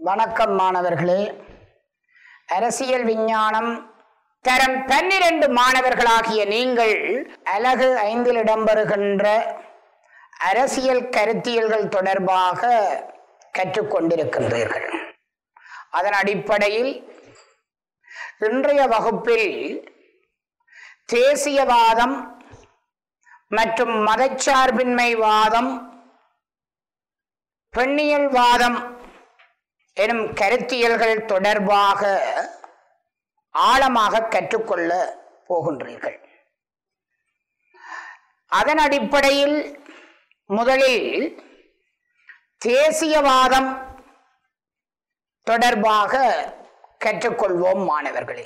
வணக்கம் மாணவர்களே அரசியல் விஞ்ஞானம் தரம் பன்னிரண்டு மாணவர்களாகிய நீங்கள் அலகு ஐந்தில் இடம்பெறுகின்ற அரசியல் கருத்தியல்கள் தொடர்பாக கற்றுக்கொண்டிருக்கின்றீர்கள் அதன் அடிப்படையில் இன்றைய வகுப்பில் தேசியவாதம் மற்றும் மதச்சார்பின்மைவாதம் பெண்ணியல்வாதம் எனும் கருத்தியல்கள் தொடர்பாக ஆழமாக கற்றுக்கொள்ள போகின்றீர்கள் அதன் அடிப்படையில் முதலில் தேசியவாதம் தொடர்பாக கற்றுக்கொள்வோம் மாணவர்களே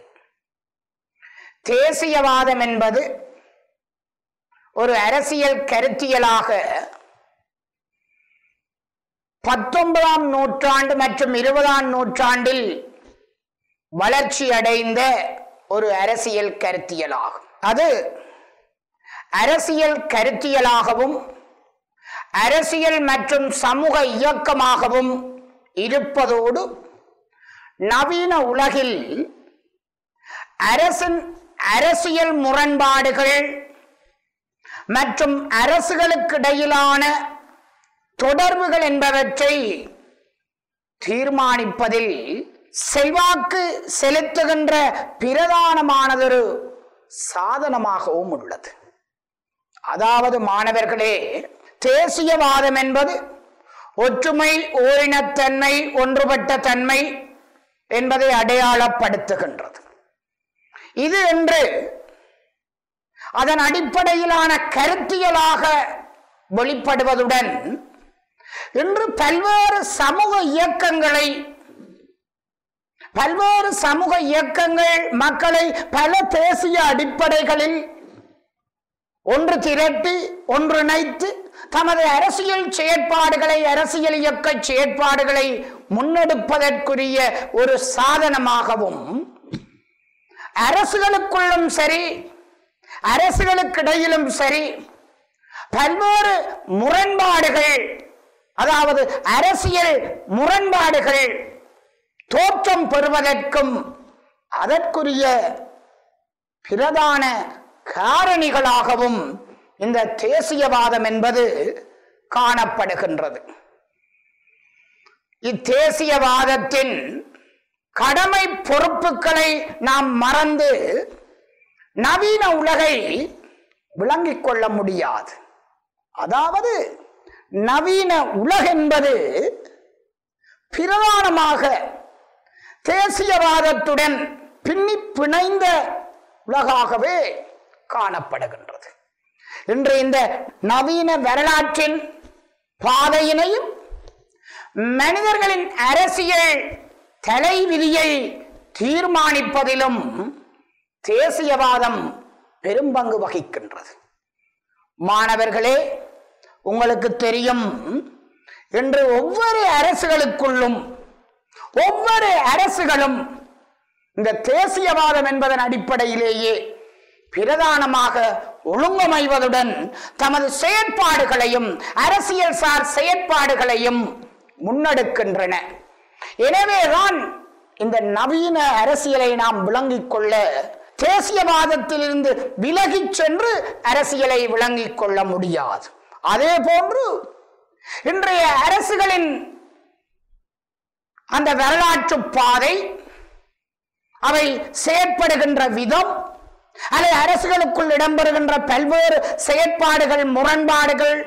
தேசியவாதம் என்பது ஒரு அரசியல் கருத்தியலாக பத்தொன்பதாம் நூற்றாண்டு மற்றும் இருபதாம் நூற்றாண்டில் வளர்ச்சி அடைந்த ஒரு அரசியல் கருத்தியலாகும் அது அரசியல் கருத்தியலாகவும் அரசியல் மற்றும் சமூக இயக்கமாகவும் இருப்பதோடு நவீன உலகில் அரசின் அரசியல் முரண்பாடுகள் மற்றும் அரசுகளுக்கிடையிலான தொடர்புகள் என்பவற்றை தீர்மானிப்பதில் செல்வாக்கு செலுத்துகின்ற பிரதானமானதொரு சாதனமாகவும் உள்ளது அதாவது மாணவர்களே தேசியவாதம் என்பது ஒற்றுமை ஓரினத்தன்மை ஒன்றுபட்ட தன்மை என்பதை அடையாளப்படுத்துகின்றது இது என்று அதன் அடிப்படையிலான கருத்தியலாக வெளிப்படுவதுடன் இன்று பல்வேறு சமூக இயக்கங்களை பல்வேறு சமூக இயக்கங்கள் மக்களை பல தேசிய அடிப்படைகளில் ஒன்று திரட்டி ஒன்றிணைத்து தமது அரசியல் செயற்பாடுகளை அரசியல் இயக்க செயற்பாடுகளை முன்னெடுப்பதற்குரிய ஒரு சாதனமாகவும் அரசுகளுக்குள்ளும் சரி அரசுகளுக்கிடையிலும் சரி பல்வேறு முரண்பாடுகள் அதாவது அரசியல் முரண்பாடுகள் தோற்றம் பெறுவதற்கும் அதற்குரிய பிரதான காரணிகளாகவும் இந்த தேசியவாதம் என்பது காணப்படுகின்றது இத்தேசியவாதத்தின் கடமை பொறுப்புகளை நாம் மறந்து நவீன உலகை விளங்கிக் கொள்ள முடியாது அதாவது நவீன உலகென்பது பிரதானமாக தேசியவாதத்துடன் பின்னி பிணைந்த உலகாகவே காணப்படுகின்றது இன்று இந்த நவீன வரலாற்றின் பாதையினையும் மனிதர்களின் அரசியல் தலைவிதியை தீர்மானிப்பதிலும் தேசியவாதம் பெரும்பங்கு வகிக்கின்றது மாணவர்களே உங்களுக்கு தெரியும் இன்று ஒவ்வொரு அரசுகளுக்குள்ளும் ஒவ்வொரு அரசுகளும் இந்த தேசியவாதம் என்பதன் அடிப்படையிலேயே பிரதானமாக ஒழுங்கமைவதுடன் தமது செயற்பாடுகளையும் அரசியல் சார் செயற்பாடுகளையும் முன்னெடுக்கின்றன எனவேதான் இந்த நவீன அரசியலை நாம் விளங்கிக் கொள்ள தேசியவாதத்திலிருந்து விலகிச் சென்று அரசியலை விளங்கிக் கொள்ள முடியாது அதே போன்று இன்றைய அரசுகளின் அந்த வரலாற்று பாதை அவை செயற்படுகின்ற விதம் அல்லது அரசுகளுக்குள் இடம்பெறுகின்ற பல்வேறு செயற்பாடுகள் முரண்பாடுகள்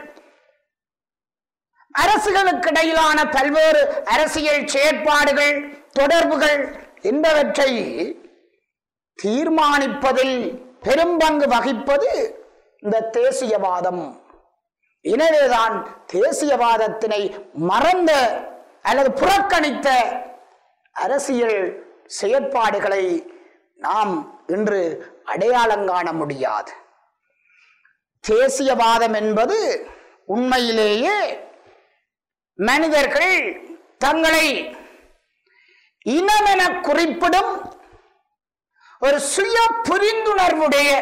அரசுகளுக்கு இடையிலான பல்வேறு அரசியல் செயற்பாடுகள் தொடர்புகள் என்பவற்றை தீர்மானிப்பதில் பெரும்பங்கு வகிப்பது இந்த தேசியவாதம் எனவேதான் தேசியவாதத்தினை மறந்த அல்லது புறக்கணித்த அரசியல் செயற்பாடுகளை நாம் இன்று அடையாளம் காண முடியாது தேசியவாதம் என்பது உண்மையிலேயே மனிதர்கள் தங்களை இனமென குறிப்பிடும் ஒரு சுய புரிந்துணர்வுடைய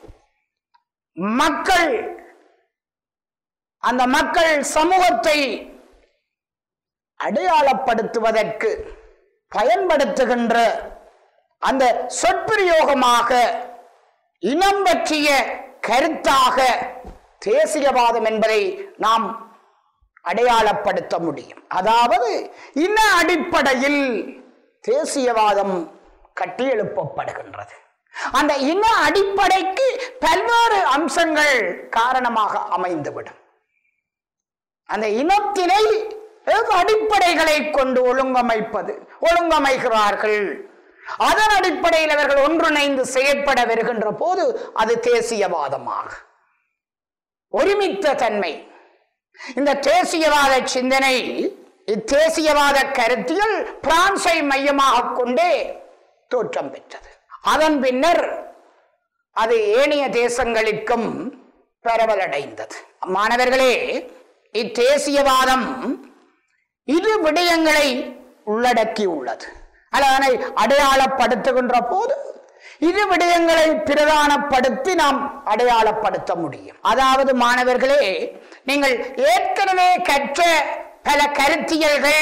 மக்கள் அந்த மக்கள் சமூகத்தை அடையாளப்படுத்துவதற்கு பயன்படுத்துகின்ற அந்த சொற்பிரயோகமாக இனம் பற்றிய கருத்தாக தேசியவாதம் என்பதை நாம் அடையாளப்படுத்த முடியும் அதாவது இன அடிப்படையில் தேசியவாதம் கட்டியெழுப்பப்படுகின்றது அந்த இன அடிப்படைக்கு பல்வேறு அம்சங்கள் காரணமாக அமைந்துவிடும் அந்த இனத்தினை எவ் அடிப்படைகளை கொண்டு ஒழுங்கமைப்பது ஒழுங்கமைகிறார்கள் அதன் அடிப்படையில் அவர்கள் ஒன்றிணைந்து செயற்பட வருகின்ற போது அது தேசியவாதமாக ஒருமித்த தன்மை இந்த தேசியவாத சிந்தனை இத்தேசியவாத கருத்தியல் பிரான்சை மையமாக கொண்டே தோற்றம் பெற்றது அதன் பின்னர் அது ஏனைய தேசங்களுக்கும் பரவலடைந்தது மாணவர்களே இத்தேசியவாதம் இரு விடயங்களை உள்ளடக்கி உள்ளது அதனை அடையாளப்படுத்துகின்ற போது இரு விடயங்களை பிரதானப்படுத்தி நாம் அடையாளப்படுத்த முடியும் அதாவது மாணவர்களே நீங்கள் ஏற்கனவே கற்ற பல கருத்தியல்கள்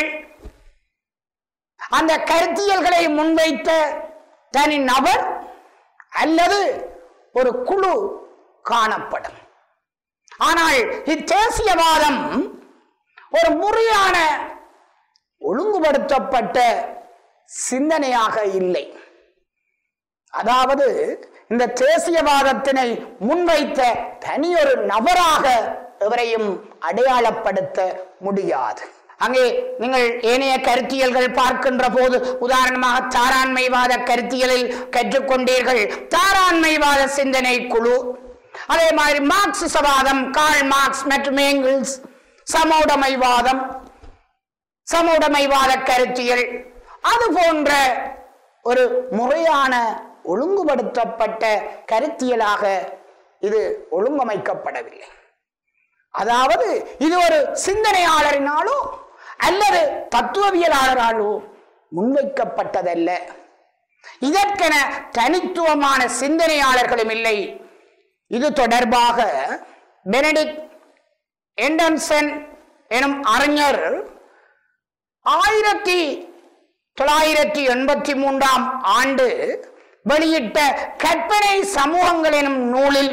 அந்த கருத்தியல்களை முன்வைத்த தனி நபர் அல்லது ஒரு குழு காணப்படும் ஆனால் இத்தேசியவாதம் ஒரு முறையான ஒழுங்குபடுத்தப்பட்ட சிந்தனையாக இல்லை அதாவது இந்த தேசியவாதத்தினை முன்வைத்த தனியொரு நபராக எவரையும் அடையாளப்படுத்த முடியாது அங்கே நீங்கள் ஏனைய கருத்தியல்கள் பார்க்கின்ற போது உதாரணமாக தாராண்மைவாத கருத்தியலில் கற்றுக்கொண்டீர்கள் தாராண்மைவாத சிந்தனை குழு அதே மாதிரி மார்க்சிசவாதம் கால் மார்க்ஸ் மற்றும் ஏங்கிள்ஸ் சமோடமைவாதம் சமூடமைவாத கருத்தியல் அது போன்ற ஒரு முறையான ஒழுங்குபடுத்தப்பட்ட கருத்தியலாக இது ஒழுங்கமைக்கப்படவில்லை அதாவது இது ஒரு சிந்தனையாளரினாலோ அல்லது தத்துவவியலாளராலோ முன்வைக்கப்பட்டதல்ல இதற்கென தனித்துவமான சிந்தனையாளர்களும் இல்லை இது தொடர்பாக பெனடிக் எண்டன்சன் எனும் அறிஞர் ஆயிரத்தி தொள்ளாயிரத்தி எண்பத்தி மூன்றாம் ஆண்டு வெளியிட்ட கற்பனை சமூகங்கள் எனும் நூலில்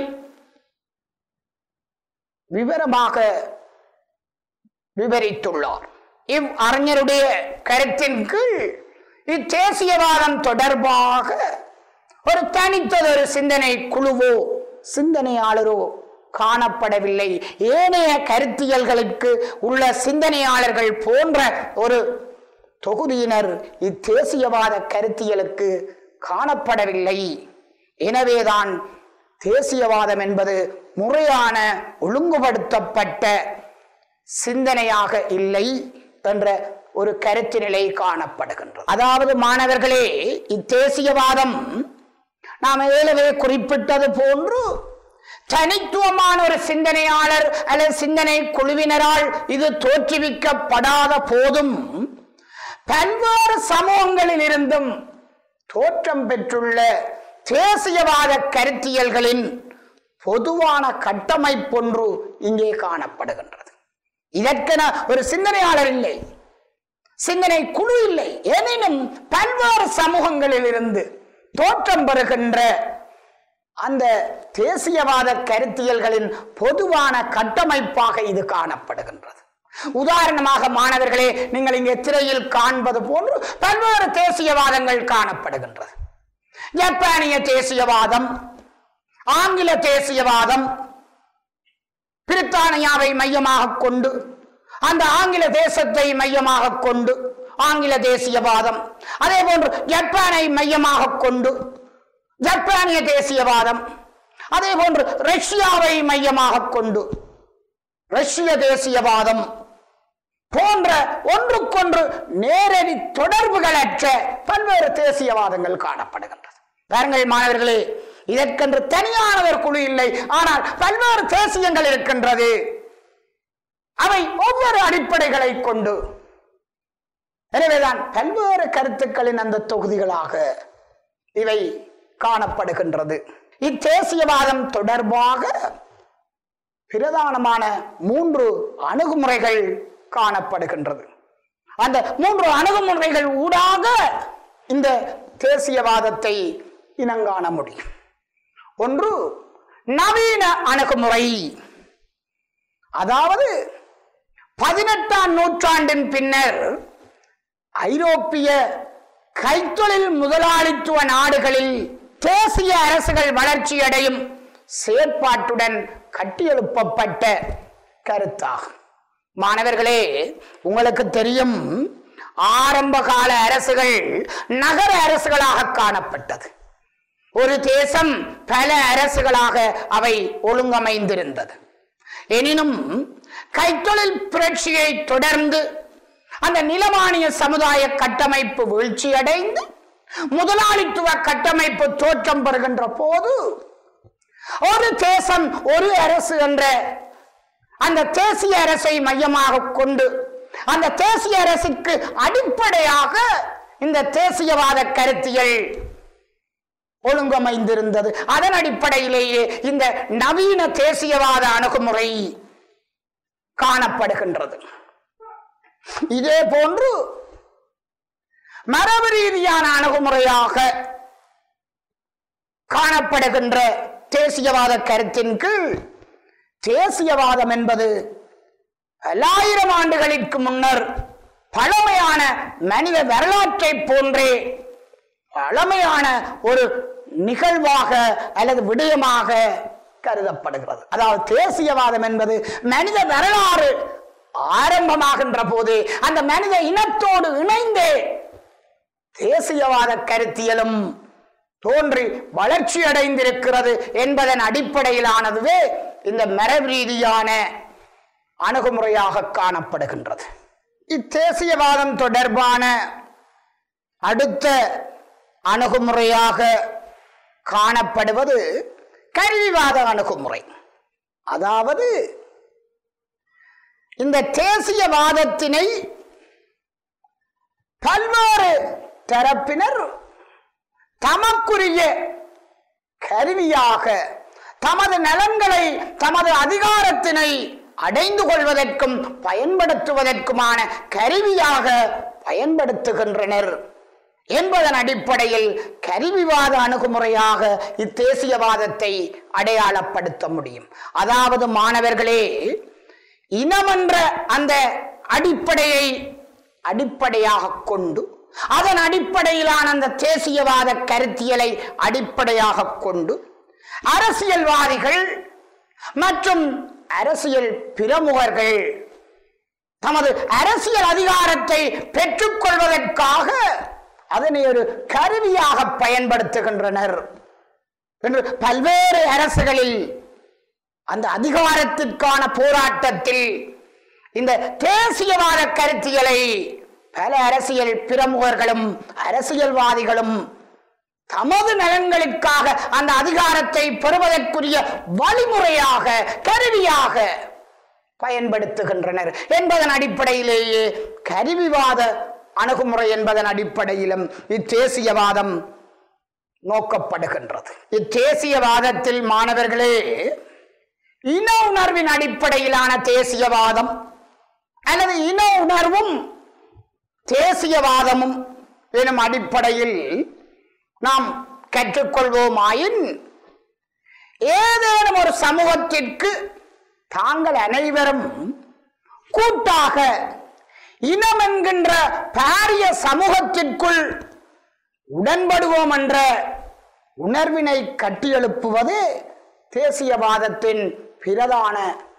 விவரமாக விவரித்துள்ளார் இவ் அறிஞருடைய கருத்தின் கீழ் இத்தேசியவாதம் தொடர்பாக ஒரு தனித்ததொரு சிந்தனை குழுவோ சிந்தனையாளரோ காணப்படவில்லை ஏனைய கருத்தியல்களுக்கு உள்ள சிந்தனையாளர்கள் போன்ற ஒரு தொகுதியினர் இத்தேசியவாத கருத்தியலுக்கு காணப்படவில்லை எனவேதான் தேசியவாதம் என்பது முறையான ஒழுங்குபடுத்தப்பட்ட சிந்தனையாக இல்லை என்ற ஒரு கருத்து நிலை காணப்படுகின்றது அதாவது மாணவர்களே இத்தேசியவாதம் நாம் ஏழவே குறிப்பிட்டது போன்று தனித்துவமான ஒரு சிந்தனையாளர் அல்லது சிந்தனை குழுவினரால் இது தோற்றுவிக்கப்படாத போதும் பல்வேறு சமூகங்களில் இருந்தும் தோற்றம் பெற்றுள்ள தேசியவாத கருத்தியல்களின் பொதுவான கட்டமைப்பொன்று இங்கே காணப்படுகின்றது இதற்கென ஒரு சிந்தனையாளர் இல்லை சிந்தனை குழு இல்லை எனினும் பல்வேறு சமூகங்களில் இருந்து தோற்றம் பெறுகின்ற அந்த தேசியவாத கருத்தியல்களின் பொதுவான கட்டமைப்பாக இது காணப்படுகின்றது உதாரணமாக மாணவர்களே நீங்கள் இங்கே திரையில் காண்பது போன்று பல்வேறு தேசியவாதங்கள் காணப்படுகின்றது ஜப்பானிய தேசியவாதம் ஆங்கில தேசியவாதம் பிரித்தானியாவை மையமாக கொண்டு அந்த ஆங்கில தேசத்தை மையமாக கொண்டு ஆங்கில தேசியவாதம் அதே போன்று ஜப்பானை மையமாக கொண்டு ஜப்பானிய தேசியவாதம் அதே போன்று ரஷ்யாவை மையமாக கொண்டு ரஷ்ய தேசியவாதம் போன்ற ஒன்றுக்கொன்று நேரடி தொடர்புகளற்ற பல்வேறு தேசியவாதங்கள் காணப்படுகின்றது பாருங்கள் மாணவர்களே இதற்கென்று தனியான ஒரு குழு இல்லை ஆனால் பல்வேறு தேசியங்கள் இருக்கின்றது அவை ஒவ்வொரு அடிப்படைகளை கொண்டு எனவேதான் பல்வேறு கருத்துக்களின் அந்த தொகுதிகளாக இவை காணப்படுகின்றது இத்தேசியவாதம் தொடர்பாக பிரதானமான மூன்று அணுகுமுறைகள் காணப்படுகின்றது அந்த மூன்று அணுகுமுறைகள் ஊடாக இந்த தேசியவாதத்தை இனங்காண முடியும் ஒன்று நவீன அணுகுமுறை அதாவது பதினெட்டாம் நூற்றாண்டின் பின்னர் ஐரோப்பிய கைத்தொழில் முதலாளித்துவ நாடுகளில் தேசிய அரசுகள் வளர்ச்சியடையும் செயற்பாட்டுடன் கட்டியெழுப்பப்பட்ட கருத்தாகும் மாணவர்களே உங்களுக்கு தெரியும் ஆரம்ப கால அரசுகள் நகர அரசுகளாக காணப்பட்டது ஒரு தேசம் பல அரசுகளாக அவை ஒழுங்கமைந்திருந்தது எனினும் கைத்தொழில் புரட்சியை தொடர்ந்து அந்த நிலமானிய சமுதாய கட்டமைப்பு வீழ்ச்சியடைந்து முதலாளித்துவ கட்டமைப்பு தோற்றம் பெறுகின்ற போது ஒரு தேசம் ஒரு அரசு என்ற அந்த தேசிய அரசை மையமாக கொண்டு அந்த தேசிய அரசுக்கு அடிப்படையாக இந்த தேசியவாத கருத்தியல் ஒழுங்கமைந்திருந்தது அதன் அடிப்படையிலேயே இந்த நவீன தேசியவாத அணுகுமுறை காணப்படுகின்றது இதே போன்று மரபு ரீதியான அணுகுமுறையாக காணப்படுகின்ற தேசியவாத கருத்தின் கீழ் தேசியவாதம் என்பது பல்லாயிரம் ஆண்டுகளுக்கு முன்னர் பழமையான மனித வரலாற்றை போன்றே பழமையான ஒரு நிகழ்வாக அல்லது விடயமாக கருதப்படுகிறது அதாவது தேசியவாதம் என்பது மனித வரலாறு ஆரம்பமாகின்ற போது அந்த மனித இனத்தோடு இணைந்தே தேசியவாத கருத்தியலும் தோன்றி வளர்ச்சி அடைந்திருக்கிறது என்பதன் அடிப்படையிலானதுவே இந்த மரபு ரீதியான அணுகுமுறையாக காணப்படுகின்றது இத்தேசியவாதம் தொடர்பான அடுத்த அணுகுமுறையாக காணப்படுவது கருவிவாத அணுகுமுறை அதாவது இந்த தேசியவாதத்தினை பல்வேறு தரப்பினர் தமக்குரிய கருவியாக தமது நலன்களை தமது அதிகாரத்தினை அடைந்து கொள்வதற்கும் பயன்படுத்துவதற்குமான கருவியாக பயன்படுத்துகின்றனர் என்பதன் அடிப்படையில் கருவிவாத அணுகுமுறையாக இத்தேசியவாதத்தை அடையாளப்படுத்த முடியும் அதாவது மாணவர்களே இனமென்ற அந்த அடிப்படையை அடிப்படையாக கொண்டு அதன் அடிப்படையிலான அந்த தேசியவாத கருத்தியலை அடிப்படையாக கொண்டு அரசியல்வாதிகள் மற்றும் அரசியல் பிரமுகர்கள் தமது அரசியல் அதிகாரத்தை பெற்றுக்கொள்வதற்காக அதனை ஒரு கருவியாக பயன்படுத்துகின்றனர் என்று பல்வேறு அரசுகளில் அந்த அதிகாரத்திற்கான போராட்டத்தில் இந்த தேசியவாத கருத்தியலை பல அரசியல் பிரமுகர்களும் அரசியல்வாதிகளும் தமது நலன்களுக்காக அந்த அதிகாரத்தை பெறுவதற்குரிய வழிமுறையாக கருவியாக பயன்படுத்துகின்றனர் என்பதன் அடிப்படையிலேயே கருவிவாத அணுகுமுறை என்பதன் அடிப்படையிலும் இத்தேசியவாதம் நோக்கப்படுகின்றது இத்தேசியவாதத்தில் மாணவர்களே இன உணர்வின் அடிப்படையிலான தேசியவாதம் அல்லது இன உணர்வும் தேசியவாதமும் எனும் அடிப்படையில் நாம் கற்றுக்கொள்வோமாயின் ஏதேனும் ஒரு சமூகத்திற்கு தாங்கள் அனைவரும் கூட்டாக இனம் என்கின்ற பாரிய சமூகத்திற்குள் உடன்படுவோம் என்ற உணர்வினை கட்டியெழுப்புவது தேசியவாதத்தின் பிரதான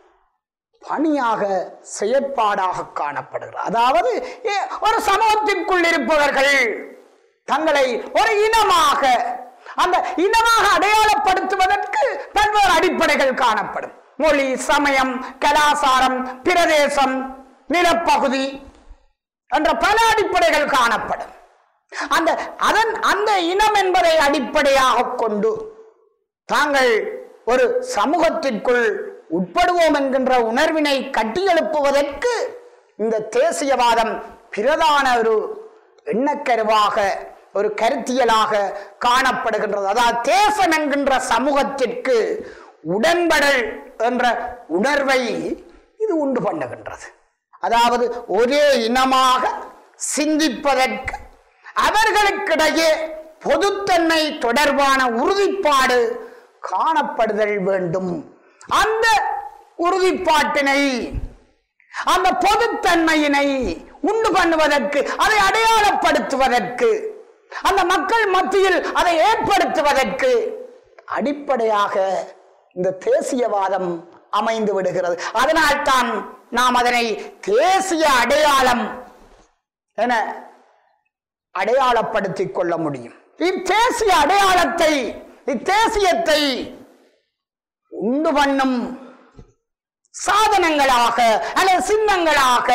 பணியாக செயற்பாடாக காணப்படுகிறது அதாவது ஏ- ஒரு சமூகத்திற்குள் இருப்பவர்கள் தங்களை ஒரு இனமாக அந்த இனமாக அடையாளப்படுத்துவதற்கு பல்வேறு அடிப்படைகள் காணப்படும் மொழி சமயம் கலாசாரம் பிரதேசம் நிலப்பகுதி என்ற பல அடிப்படைகள் காணப்படும் அந்த அதன் அந்த இனம் என்பதை அடிப்படையாக கொண்டு தாங்கள் ஒரு சமூகத்திற்குள் உட்படுவோம் என்கின்ற உணர்வினை கட்டியெழுப்புவதற்கு இந்த தேசியவாதம் பிரதான ஒரு எண்ணக்கருவாக ஒரு கருத்தியலாக காணப்படுகின்றது அதாவது தேசம் என்கின்ற சமூகத்திற்கு உடன்படல் என்ற உணர்வை இது உண்டு பண்ணுகின்றது அதாவது ஒரே இனமாக சிந்திப்பதற்கு அவர்களுக்கிடையே பொதுத்தன்மை தொடர்பான உறுதிப்பாடு காணப்படுதல் வேண்டும் அந்த உறுதிப்பாட்டினை அந்த பொதுத்தன்மையினை உண்டு பண்ணுவதற்கு அதை அடையாளப்படுத்துவதற்கு அந்த மக்கள் மத்தியில் அதை ஏற்படுத்துவதற்கு அடிப்படையாக இந்த தேசியவாதம் அமைந்து விடுகிறது அதனால்தான் நாம் அதனை தேசிய அடையாளம் என அடையாளப்படுத்திக் கொள்ள முடியும் இத்தேசிய அடையாளத்தை இத்தேசியத்தை உண்டு பண்ணும் சாதனங்களாக அல்லது சின்னங்களாக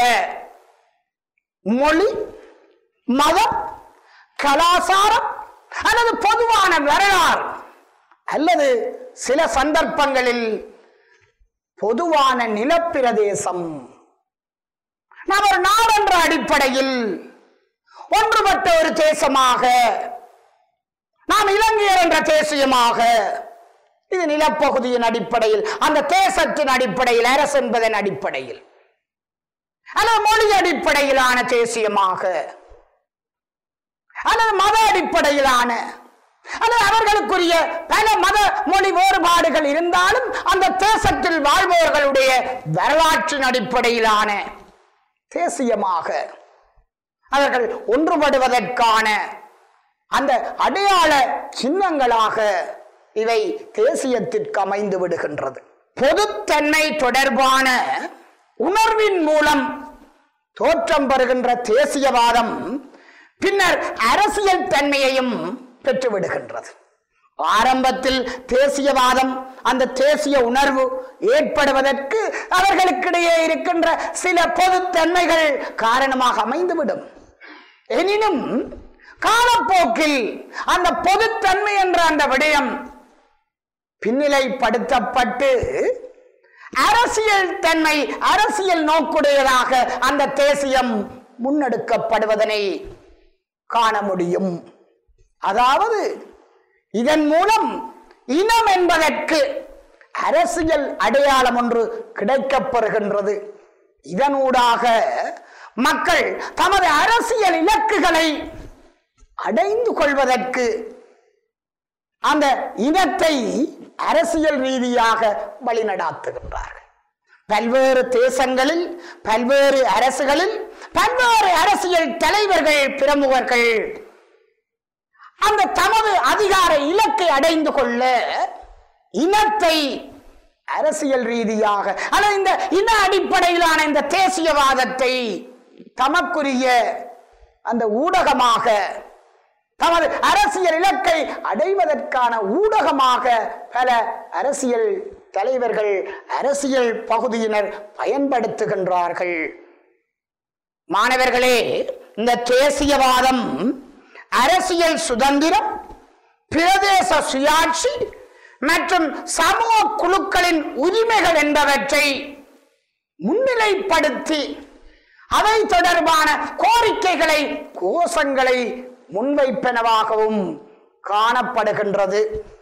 மொழி மதம் கலாசாரம் அல்லது பொதுவான வரலாறு அல்லது சில சந்தர்ப்பங்களில் பொதுவான நிலப்பிரதேசம் நாம் ஒரு நாடென்ற அடிப்படையில் ஒன்றுபட்ட ஒரு தேசமாக நாம் இலங்கையர் என்ற தேசியமாக இது நிலப்பகுதியின் அடிப்படையில் அந்த தேசத்தின் அடிப்படையில் அரசு என்பதன் அடிப்படையில் அல்லது மொழி அடிப்படையிலான தேசியமாக அல்லது மத அடிப்படையிலான அல்லது அவர்களுக்குரிய பல மத மொழி வேறுபாடுகள் இருந்தாலும் அந்த தேசத்தில் வாழ்பவர்களுடைய வரலாற்றின் அடிப்படையிலான தேசியமாக அவர்கள் ஒன்றுபடுவதற்கான அந்த அடையாள சின்னங்களாக இவை தேசியத்திற்கு அமைந்து விடுகின்றது பொதுத்தன்மை தொடர்பான உணர்வின் மூலம் தோற்றம் பெறுகின்ற தேசியவாதம் பின்னர் அரசியல் தன்மையையும் பெற்றுவிடுகின்றது ஆரம்பத்தில் தேசியவாதம் அந்த தேசிய உணர்வு ஏற்படுவதற்கு அவர்களுக்கிடையே இருக்கின்ற சில பொதுத்தன்மைகள் காரணமாக அமைந்துவிடும் எனினும் காலப்போக்கில் அந்த பொதுத்தன்மை என்ற அந்த விடயம் பின்னிலைப்படுத்தப்பட்டு அரசியல் தன்மை அரசியல் நோக்குடையதாக அந்த தேசியம் முன்னெடுக்கப்படுவதனை காண முடியும் அதாவது இதன் மூலம் இனம் என்பதற்கு அரசியல் அடையாளம் ஒன்று கிடைக்கப்பெறுகின்றது இதனூடாக மக்கள் தமது அரசியல் இலக்குகளை அடைந்து கொள்வதற்கு அந்த இனத்தை அரசியல் ரீதியாக வழிநடாத்துகின்றார்கள் பல்வேறு தேசங்களில் பல்வேறு அரசுகளில் பல்வேறு அரசியல் தலைவர்கள் பிரமுகர்கள் அந்த தமது அதிகார இலக்கை அடைந்து கொள்ள இனத்தை அரசியல் ரீதியாக அல்லது இந்த இன அடிப்படையிலான இந்த தேசியவாதத்தை தமக்குரிய அந்த ஊடகமாக தமது அரசியல் இலக்கை அடைவதற்கான ஊடகமாக பல அரசியல் தலைவர்கள் அரசியல் பகுதியினர் பயன்படுத்துகின்றார்கள் மாணவர்களே இந்த தேசியவாதம் அரசியல் சுதந்திரம் பிரதேச சுயாட்சி மற்றும் சமூக குழுக்களின் உரிமைகள் என்பவற்றை முன்னிலைப்படுத்தி அவை தொடர்பான கோரிக்கைகளை கோஷங்களை முன்வைப்பனவாகவும் காணப்படுகின்றது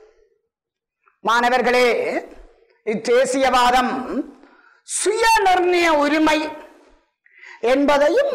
மாணவர்களே இத்தேசியவாதம் சுய நிர்ணய உரிமை என்பதையும்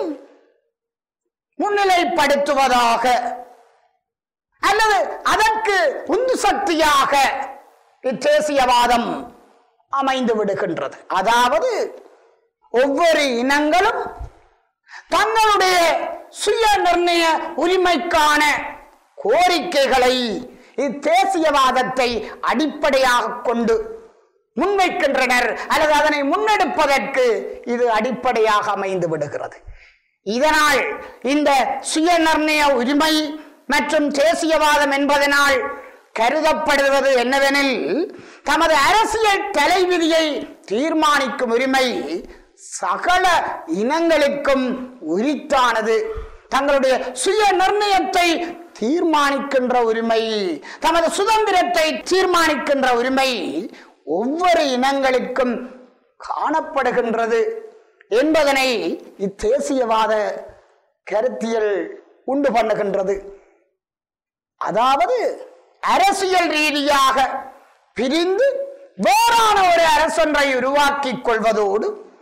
முன்னிலைப்படுத்துவதாக அல்லது அதற்கு உந்து சக்தியாக இத்தேசியவாதம் அமைந்து விடுகின்றது அதாவது ஒவ்வொரு இனங்களும் தங்களுடைய சுய நிர்ணய உரிமைக்கான கோரிக்கைகளை இத்தேசியவாதத்தை அடிப்படையாக கொண்டு முன்வைக்கின்றனர் அல்லது அதனை முன்னெடுப்பதற்கு இது அடிப்படையாக அமைந்து விடுகிறது இதனால் இந்த சுய நிர்ணய உரிமை மற்றும் தேசியவாதம் என்பதனால் கருதப்படுவது என்னவெனில் தமது அரசியல் தலைவிதியை தீர்மானிக்கும் உரிமை சகல இனங்களுக்கும் உரித்தானது தங்களுடைய சுய நிர்ணயத்தை தீர்மானிக்கின்ற உரிமை தமது சுதந்திரத்தை தீர்மானிக்கின்ற உரிமை ஒவ்வொரு இனங்களுக்கும் காணப்படுகின்றது என்பதனை இத்தேசியவாத கருத்தியல் உண்டு பண்ணுகின்றது அதாவது அரசியல் ரீதியாக பிரிந்து வேறான ஒரு அரசொன்றை உருவாக்கிக் கொள்வதோடு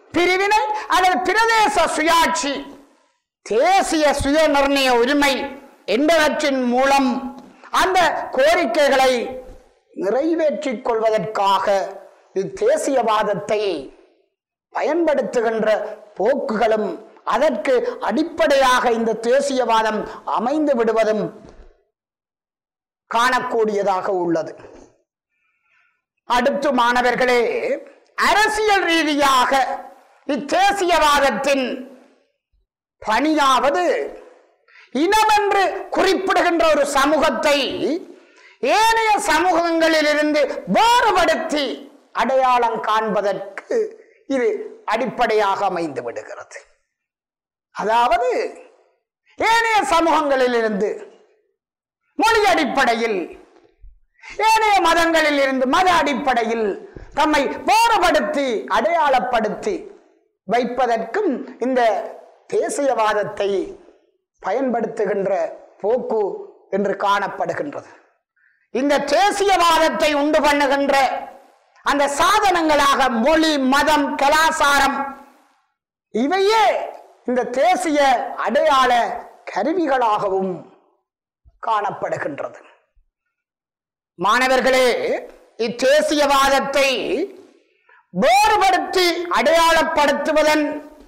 பிரிவினை அல்லது பிரதேச சுயாட்சி தேசிய சுய நிர்ணய உரிமை என்பவற்றின் மூலம் அந்த கோரிக்கைகளை நிறைவேற்றிக் கொள்வதற்காக தேசியவாதத்தை பயன்படுத்துகின்ற போக்குகளும் அதற்கு அடிப்படையாக இந்த தேசியவாதம் அமைந்து விடுவதும் காணக்கூடியதாக உள்ளது அடுத்து மாணவர்களே அரசியல் ரீதியாக இத்தேசியவாதத்தின் பணியாவது இனமென்று குறிப்பிடுகின்ற ஒரு சமூகத்தை ஏனைய சமூகங்களிலிருந்து வேறுபடுத்தி அடையாளம் காண்பதற்கு இது அடிப்படையாக அமைந்து விடுகிறது அதாவது ஏனைய சமூகங்களிலிருந்து மொழி அடிப்படையில் ஏனைய மதங்களில் இருந்து மத அடிப்படையில் தம்மை வேறுபடுத்தி அடையாளப்படுத்தி வைப்பதற்கும் இந்த தேசியவாதத்தை பயன்படுத்துகின்ற போக்கு என்று காணப்படுகின்றது இந்த தேசியவாதத்தை உண்டு பண்ணுகின்ற அந்த சாதனங்களாக மொழி மதம் கலாசாரம் இவையே இந்த தேசிய அடையாள கருவிகளாகவும் காணப்படுகின்றது மாணவர்களே இத்தேசியவாதத்தை வேறுபடுத்தி அடையாளப்படுத்துவதன்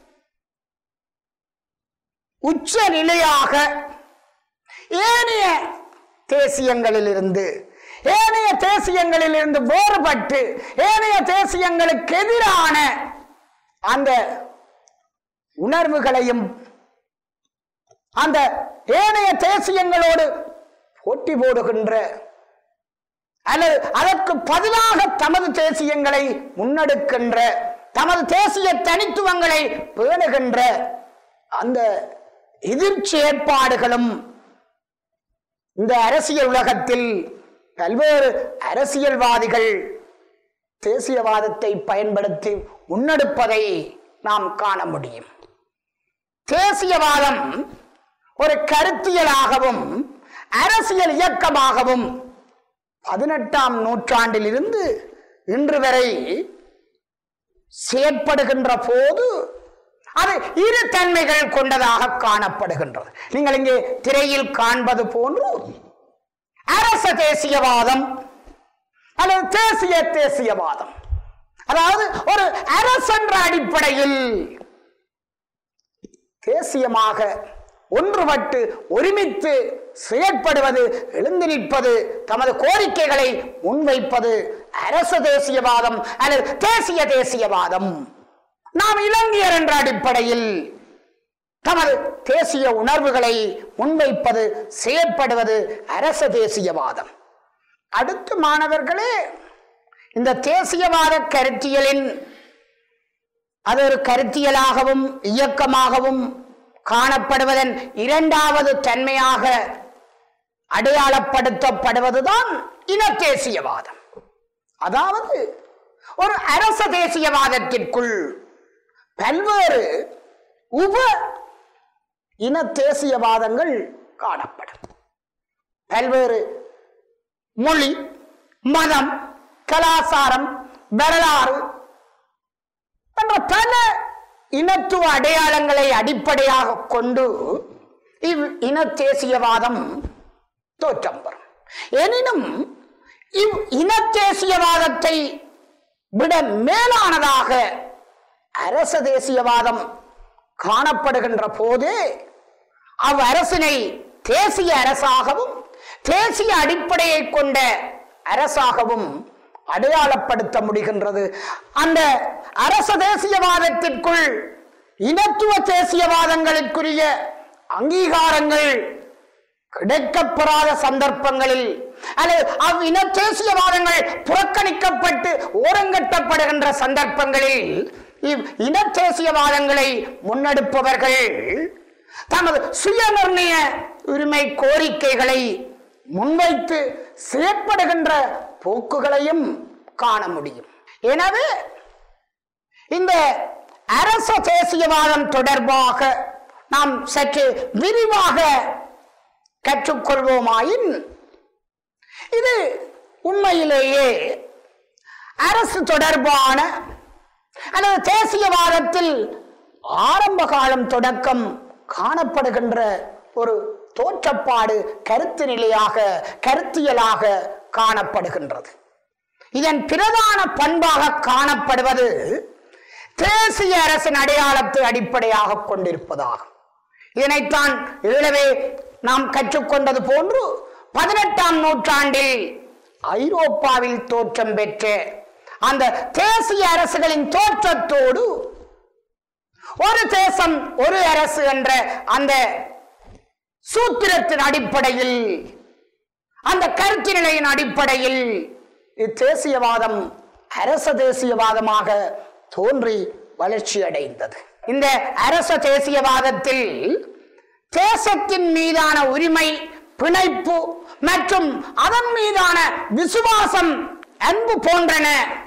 உச்ச நிலையாக ஏனைய தேசியங்களிலிருந்து ஏனைய தேசியங்களிலிருந்து வேறுபட்டு ஏனைய தேசியங்களுக்கு எதிரான அந்த உணர்வுகளையும் அந்த ஏனைய தேசியங்களோடு போட்டி போடுகின்ற அல்லது அதற்கு பதிலாக தமது தேசியங்களை முன்னெடுக்கின்ற தமது தேசிய தனித்துவங்களை பேணுகின்ற அந்த எதிர் செயற்பாடுகளும் இந்த அரசியல் உலகத்தில் பல்வேறு அரசியல்வாதிகள் தேசியவாதத்தை பயன்படுத்தி முன்னெடுப்பதை நாம் காண முடியும் தேசியவாதம் ஒரு கருத்தியலாகவும் அரசியல் இயக்கமாகவும் பதினெட்டாம் நூற்றாண்டிலிருந்து இன்று வரை செயற்படுகின்ற போது அது இரு தன்மைகள் கொண்டதாக காணப்படுகின்றது நீங்கள் இங்கே திரையில் காண்பது போன்று அரச தேசியவாதம் அல்லது தேசிய தேசியவாதம் அதாவது ஒரு அரசென்ற அடிப்படையில் தேசியமாக ஒன்றுபட்டு ஒருமித்து செயற்படுவது எழுந்து நிற்பது தமது கோரிக்கைகளை முன்வைப்பது அரச தேசியவாதம் அல்லது தேசிய தேசியவாதம் நாம் இலங்கையர் என்ற அடிப்படையில் தமது தேசிய உணர்வுகளை முன்வைப்பது செயற்படுவது அரச தேசியவாதம் அடுத்து மாணவர்களே இந்த தேசியவாத கருத்தியலின் அது ஒரு கருத்தியலாகவும் இயக்கமாகவும் காணப்படுவதன் இரண்டாவது தன்மையாக அடையாளப்படுத்தப்படுவதுதான் இன தேசியவாதம் அதாவது ஒரு அரச தேசியவாதத்திற்குள் பல்வேறு உப இன தேசியவாதங்கள் காணப்படும் பல்வேறு மொழி மதம் கலாசாரம் வரலாறு என்ற பல இனத்துவ அடையாளங்களை அடிப்படையாக கொண்டு இவ் இன தேசியவாதம் தோற்றம் பெறும் எனினும் இவ் இன தேசியவாதத்தை விட மேலானதாக அரச தேசியவாதம் காணப்படுகின்ற போதே அவ் அரசினை தேசிய அரசாகவும் தேசிய அடிப்படையை கொண்ட அரசாகவும் அடையாளப்படுத்த முடிகின்றது அந்த அரச தேசியவாதத்திற்குள் இனத்துவ தேசியவாதங்களுக்குரிய அங்கீகாரங்கள் கிடைக்கப்பெறாத சந்தர்ப்பங்களில் அல்லது அவ் இன தேசியவாதங்கள் புறக்கணிக்கப்பட்டு ஓரங்கட்டப்படுகின்ற சந்தர்ப்பங்களில் இவ் இன தேசியவாதங்களை முன்னெடுப்பவர்கள் தமது சுய நிர்ணய உரிமை கோரிக்கைகளை முன்வைத்து செயற்படுகின்ற போக்குகளையும் காண முடியும் எனவே இந்த அரச தேசியவாதம் தொடர்பாக நாம் சற்று விரிவாக கற்றுக்கொள்வோமாயின் இது உண்மையிலேயே அரசு தொடர்பான அல்லது தேசியவாதத்தில் ஆரம்ப காலம் தொடக்கம் காணப்படுகின்ற ஒரு தோற்றப்பாடு கருத்து நிலையாக கருத்தியலாக காணப்படுகின்றது இதன் பிரதான பண்பாக காணப்படுவது தேசிய அரசின் அடையாளத்தை அடிப்படையாக கொண்டிருப்பதாகும் இதனைத்தான் ஈழவே நாம் கற்றுக்கொண்டது போன்று பதினெட்டாம் நூற்றாண்டில் ஐரோப்பாவில் தோற்றம் பெற்ற அந்த தேசிய அரசுகளின் தோற்றத்தோடு ஒரு தேசம் ஒரு அரசு என்ற அந்த சூத்திரத்தின் அடிப்படையில் அந்த கருத்து நிலையின் அடிப்படையில் இத்தேசியவாதம் அரச தேசியவாதமாக தோன்றி வளர்ச்சி அடைந்தது இந்த அரச தேசியவாதத்தில் தேசத்தின் மீதான உரிமை பிணைப்பு மற்றும் அதன் மீதான விசுவாசம் அன்பு போன்றன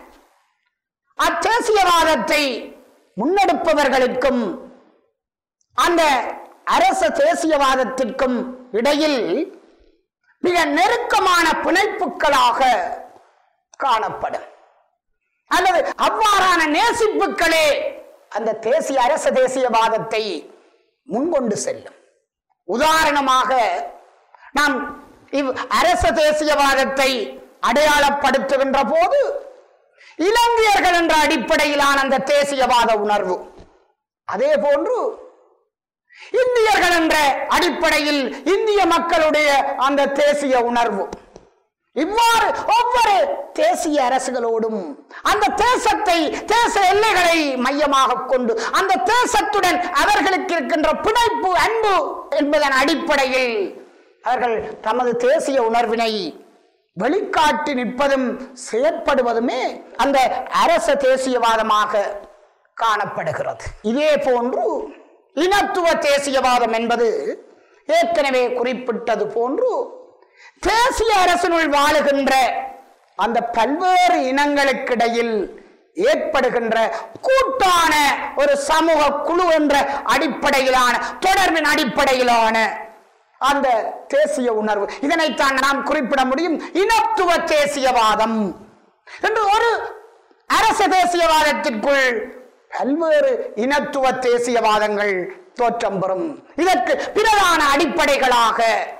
அத்தேசியவாதத்தை முன்னெடுப்பவர்களுக்கும் அந்த அரச தேசியவாதத்திற்கும் இடையில் மிக நெருக்கமான பிணைப்புகளாக காணப்படும் அல்லது அவ்வாறான நேசிப்புகளே அந்த தேசிய அரச தேசியவாதத்தை முன்கொண்டு செல்லும் உதாரணமாக நாம் இவ் அரச தேசியவாதத்தை அடையாளப்படுத்துகின்ற போது இலங்கையர்கள் என்ற அடிப்படையிலான அந்த தேசியவாத உணர்வு அதே போன்று இந்தியர்கள் என்ற அடிப்படையில் இந்திய மக்களுடைய அந்த தேசிய உணர்வு இவ்வாறு ஒவ்வொரு தேசிய அரசுகளோடும் அந்த தேசத்தை தேச எல்லைகளை மையமாக கொண்டு அந்த தேசத்துடன் அவர்களுக்கு இருக்கின்ற பிணைப்பு அன்பு என்பதன் அடிப்படையில் அவர்கள் தமது தேசிய உணர்வினை வெளிக்காட்டி நிற்பதும் செயற்படுவதுமே அந்த அரச தேசியவாதமாக காணப்படுகிறது இதே போன்று இனத்துவ தேசியவாதம் என்பது ஏற்கனவே குறிப்பிட்டது போன்று தேசிய அரசினுள் வாழுகின்ற அந்த பல்வேறு இனங்களுக்கிடையில் ஏற்படுகின்ற கூட்டான ஒரு சமூக குழு என்ற அடிப்படையிலான தொடர்பின் அடிப்படையிலான அந்த தேசிய உணர்வு இதனைத்தான் நாம் குறிப்பிட முடியும் இனத்துவ தேசியவாதம் என்று ஒரு அரச தேசியவாதத்திற்குள் பல்வேறு இனத்துவ தேசியவாதங்கள் தோற்றம் பெறும் இதற்கு பிரதான அடிப்படைகளாக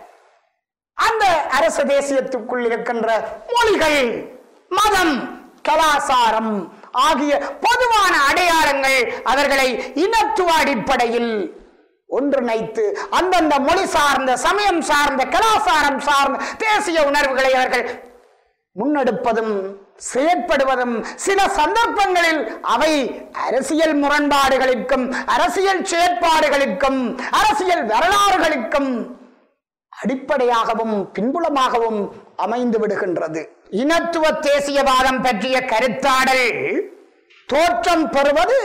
அந்த அரச தேசியத்துக்குள் இருக்கின்ற மொழிகள் மதம் கலாசாரம் ஆகிய பொதுவான அடையாளங்கள் அவர்களை இனத்துவ அடிப்படையில் ஒன்றிணைத்து அந்தந்த மொழி சார்ந்த சமயம் சார்ந்த கலாசாரம் சார்ந்த தேசிய உணர்வுகளை அவர்கள் முன்னெடுப்பதும் செயற்படுவதும் சில சந்தர்ப்பங்களில் அவை அரசியல் முரண்பாடுகளுக்கும் அரசியல் செயற்பாடுகளுக்கும் அரசியல் வரலாறுகளுக்கும் அடிப்படையாகவும் பின்புலமாகவும் அமைந்து விடுகின்றது இனத்துவ தேசியவாதம் பற்றிய கருத்தாடல் தோற்றம் பெறுவது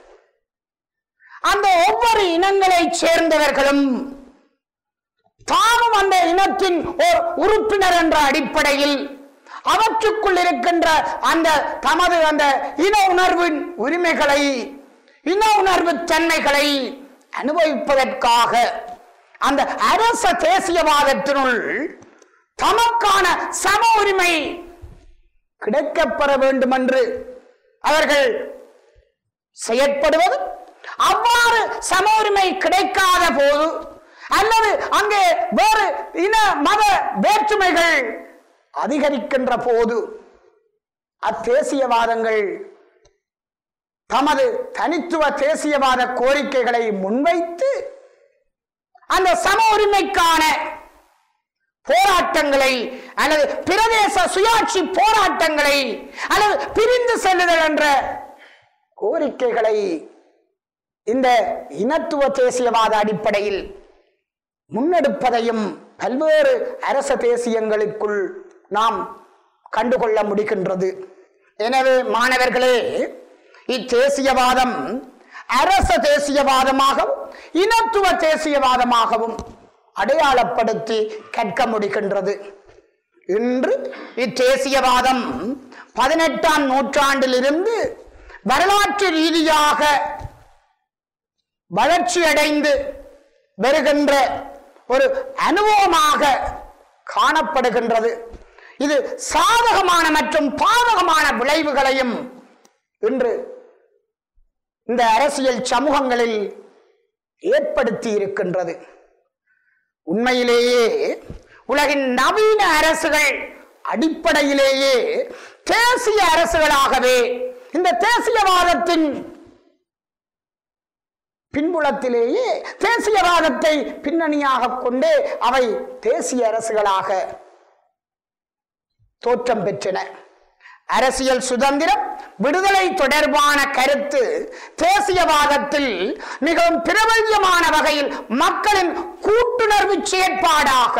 அந்த ஒவ்வொரு இனங்களைச் சேர்ந்தவர்களும் தாமும் அந்த இனத்தின் ஓர் உறுப்பினர் என்ற அடிப்படையில் அவற்றுக்குள் இருக்கின்ற அந்த தமது அந்த இன உணர்வின் உரிமைகளை இன உணர்வு தன்மைகளை அனுபவிப்பதற்காக அந்த அரச தேசியவாதத்தினுள் தமக்கான சம உரிமை கிடைக்கப்பெற வேண்டும் என்று அவர்கள் செயற்படுவது அவ்வாறு சம உரிமை கிடைக்காத போது அல்லது அங்கே வேறு இன மத வேற்றுமைகள் அதிகரிக்கின்ற போது அத்தேசியவாதங்கள் தமது தனித்துவ தேசியவாத கோரிக்கைகளை முன்வைத்து அந்த சம உரிமைக்கான போராட்டங்களை அல்லது பிரதேச சுயாட்சி போராட்டங்களை அல்லது பிரிந்து செல்லுதல் என்ற கோரிக்கைகளை இந்த இனத்துவ தேசியவாத அடிப்படையில் முன்னெடுப்பதையும் பல்வேறு அரச தேசியங்களுக்குள் நாம் கண்டுகொள்ள முடிகின்றது எனவே மாணவர்களே இத்தேசியவாதம் அரச தேசியவாதமாகவும் இனத்துவ தேசியவாதமாகவும் அடையாளப்படுத்தி கற்க முடிகின்றது இன்று இத்தேசியவாதம் பதினெட்டாம் நூற்றாண்டிலிருந்து வரலாற்று ரீதியாக வளர்ச்சியடைந்து வருகின்ற ஒரு அனுபவமாக காணப்படுகின்றது இது சாதகமான மற்றும் பாதகமான விளைவுகளையும் இன்று இந்த அரசியல் சமூகங்களில் ஏற்படுத்தி இருக்கின்றது உண்மையிலேயே உலகின் நவீன அரசுகள் அடிப்படையிலேயே தேசிய அரசுகளாகவே இந்த தேசியவாதத்தின் பின்புலத்திலேயே தேசியவாதத்தை பின்னணியாக கொண்டு அவை தேசிய அரசுகளாக தோற்றம் பெற்றன அரசியல் சுதந்திரம் விடுதலை தொடர்பான கருத்து தேசியவாதத்தில் மிகவும் பிரபல்யமான வகையில் மக்களின் கூட்டுணர்வு செயற்பாடாக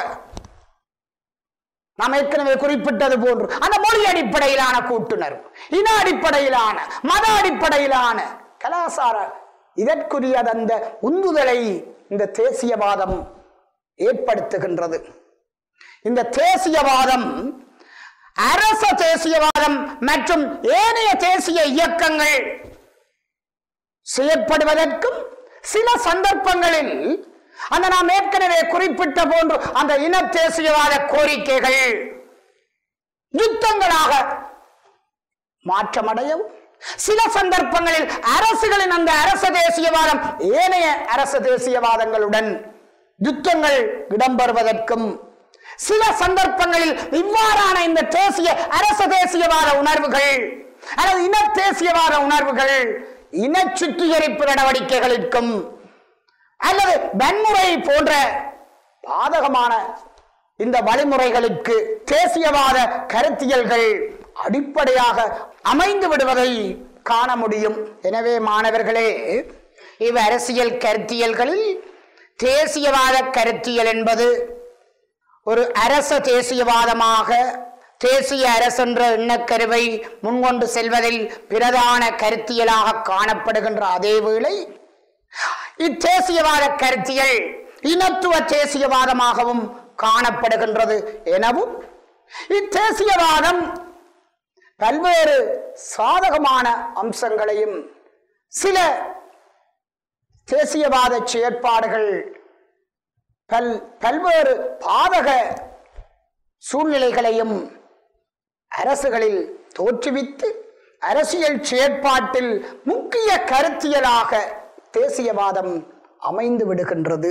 நாம் ஏற்கனவே குறிப்பிட்டது போன்று அந்த மொழி அடிப்படையிலான கூட்டுணர்வு இன அடிப்படையிலான மத அடிப்படையிலான கலாசார இதற்குரிய அந்த உந்துதலை இந்த தேசியவாதம் ஏற்படுத்துகின்றது இந்த தேசியவாதம் அரச தேசியவாதம் மற்றும் ஏனைய தேசிய இயக்கங்கள் செயற்படுவதற்கும் சில சந்தர்ப்பங்களில் அந்த நாம் ஏற்கனவே குறிப்பிட்ட போன்று அந்த இன தேசியவாத கோரிக்கைகள் யுத்தங்களாக மாற்றமடையவும் சில சந்தர்ப்பங்களில் அரசுகளின் அந்த அரச தேசியவாதம் ஏனைய அரச தேசியவாதங்களுடன் யுத்தங்கள் இடம்பெறுவதற்கும் சில சந்தர்ப்பங்களில் இவ்வாறான இந்த தேசிய அரச தேசியவாத உணர்வுகள் அல்லது இன தேசியவாத உணர்வுகள் இன சுத்திகரிப்பு நடவடிக்கைகளுக்கும் அல்லது வன்முறை போன்ற பாதகமான இந்த வழிமுறைகளுக்கு தேசியவாத கருத்தியல்கள் அடிப்படையாக அமைந்து விடுவதை காண முடியும் எனவே மாணவர்களே இவ் அரசியல் கருத்தியல்களில் தேசியவாத கருத்தியல் என்பது ஒரு அரச தேசியவாதமாக தேசிய அரசென்ற எண்ணக்கருவை முன்கொண்டு செல்வதில் பிரதான கருத்தியலாக காணப்படுகின்ற அதே வேளை இத்தேசியவாத கருத்தியல் இனத்துவ தேசியவாதமாகவும் காணப்படுகின்றது எனவும் இத்தேசியவாதம் பல்வேறு சாதகமான அம்சங்களையும் சில தேசியவாத செயற்பாடுகள் பல் பல்வேறு பாதக சூழ்நிலைகளையும் அரசுகளில் தோற்றுவித்து அரசியல் செயற்பாட்டில் முக்கிய கருத்தியலாக தேசியவாதம் அமைந்து விடுகின்றது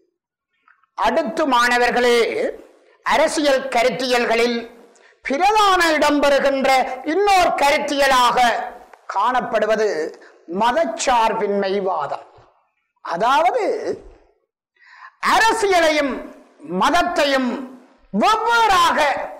அடுத்து மாணவர்களே அரசியல் கருத்தியல்களில் பிரதான இடம்பெறுகின்ற இன்னொரு கருத்தியலாக காணப்படுவது மதச்சார்பின்மை வாதம் அதாவது அரசியலையும் மதத்தையும் வெவ்வேறாக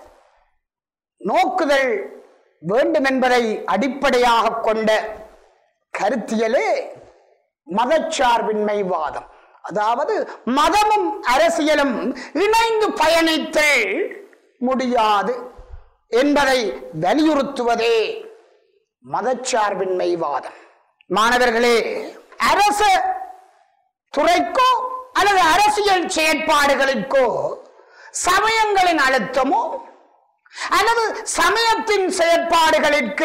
நோக்குதல் வேண்டும் என்பதை அடிப்படையாக கொண்ட கருத்தியலே மதச்சார்பின்மை வாதம் அதாவது மதமும் அரசியலும் இணைந்து பயணித்தல் முடியாது என்பதை வலியுறுத்துவதே மதச்சார்பின்மை வாதம் மாணவர்களே அரச துறைக்கோ அல்லது அரசியல் செயற்பாடுகளுக்கோ சமயங்களின் அழுத்தமோ அல்லது சமயத்தின் செயற்பாடுகளுக்கு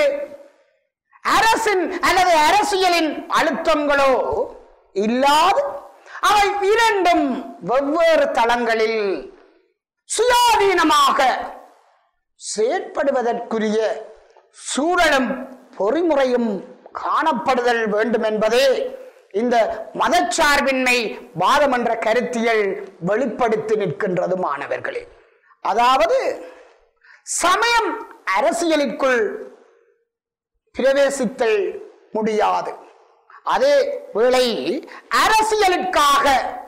அரசின் அல்லது அரசியலின் அழுத்தங்களோ இல்லாது அவை இரண்டும் வெவ்வேறு தளங்களில் சுயாதீனமாக செயற்படுவதற்குரிய சூழலும் பொறிமுறையும் காணப்படுதல் வேண்டும் என்பதே இந்த மதச்சார்பின்மை வாதம் என்ற கருத்தியல் வெளிப்படுத்தி நிற்கின்றது மாணவர்களே அதாவது சமயம் அரசியலிற்குள் பிரவேசித்தல் முடியாது அதே வேளை அரசியலுக்காக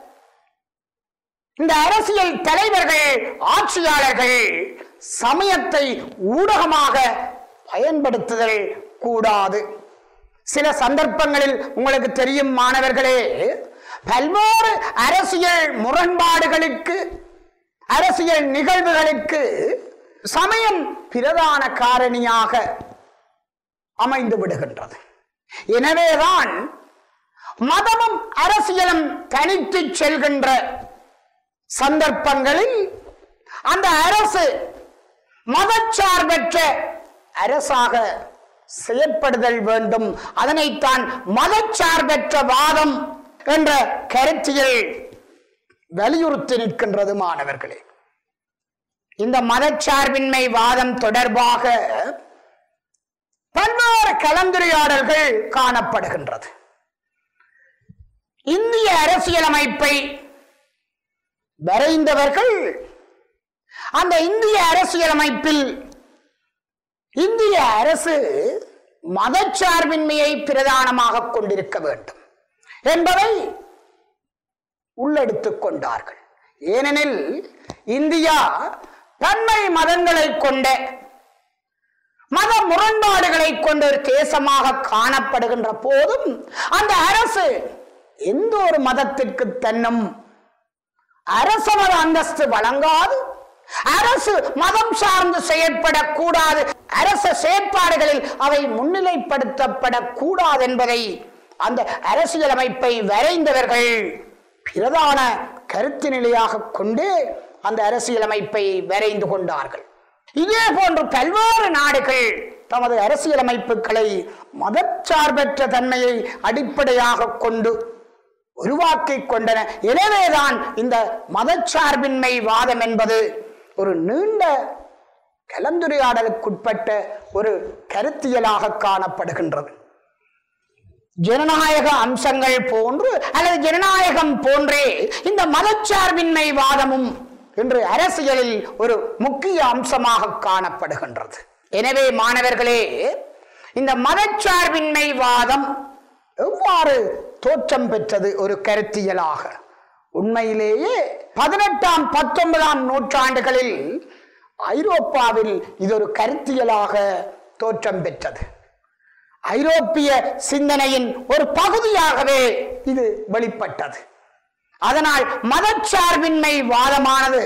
இந்த அரசியல் தலைவர்கள் ஆட்சியாளர்கள் சமயத்தை ஊடகமாக பயன்படுத்துதல் கூடாது சில சந்தர்ப்பங்களில் உங்களுக்கு தெரியும் மாணவர்களே பல்வேறு அரசியல் முரண்பாடுகளுக்கு அரசியல் நிகழ்வுகளுக்கு சமயம் பிரதான காரணியாக அமைந்து விடுகின்றது எனவேதான் மதமும் அரசியலும் தனித்து செல்கின்ற சந்தர்ப்பங்களில் அந்த அரசு மதச்சார்பற்ற அரசாக செயற்படுதல் வேண்டும் அதனைத்தான் மதச்சார்பற்ற வாதம் என்ற கருத்தியல் வலியுறுத்தி நிற்கின்றது மாணவர்களே இந்த மதச்சார்பின்மை வாதம் தொடர்பாக பல்வேறு கலந்துரையாடல்கள் காணப்படுகின்றது இந்திய அரசியலமைப்பை வரைந்தவர்கள் அந்த இந்திய அரசியலமைப்பில் இந்திய அரசு மதச்சார்பின்மையை பிரதானமாக கொண்டிருக்க வேண்டும் என்பதை உள்ளெடுத்துக் கொண்டார்கள் ஏனெனில் இந்தியா தன்மை மதங்களை கொண்ட மத முரண்பாடுகளை கொண்ட ஒரு தேசமாக காணப்படுகின்ற போதும் அந்த அரசு எந்த ஒரு மதத்திற்கு தன்னும் அரச மத அந்தஸ்து வழங்காது அரசு மதம் சார்ந்து செயற்படக்கூடாது அரச செயற்பாடுகளில் அவை முன்னிலைப்படுத்தப்படக்கூடாது என்பதை அந்த அரசியலமைப்பை வரைந்தவர்கள் பிரதான கருத்து நிலையாக கொண்டு அந்த அரசியலமைப்பை வரைந்து கொண்டார்கள் இதே போன்று பல்வேறு நாடுகள் தமது அரசியலமைப்புகளை மதச்சார்பற்ற தன்மையை அடிப்படையாக கொண்டு உருவாக்கிக் கொண்டன எனவேதான் இந்த மதச்சார்பின்மை வாதம் என்பது ஒரு நீண்ட கலந்துரையாடலுக்குட்பட்ட ஒரு கருத்தியலாக காணப்படுகின்றது ஜனநாயக அம்சங்கள் போன்று அல்லது ஜனநாயகம் போன்றே இந்த மதச்சார்பின்மை வாதமும் இன்று அரசியலில் ஒரு முக்கிய அம்சமாக காணப்படுகின்றது எனவே மாணவர்களே இந்த மதச்சார்பின்மை வாதம் எவ்வாறு தோற்றம் பெற்றது ஒரு கருத்தியலாக உண்மையிலேயே பதினெட்டாம் பத்தொன்பதாம் நூற்றாண்டுகளில் ஐரோப்பாவில் இது ஒரு கருத்தியலாக தோற்றம் பெற்றது ஐரோப்பிய சிந்தனையின் ஒரு பகுதியாகவே இது வெளிப்பட்டது அதனால் மதச்சார்பின்மை வாதமானது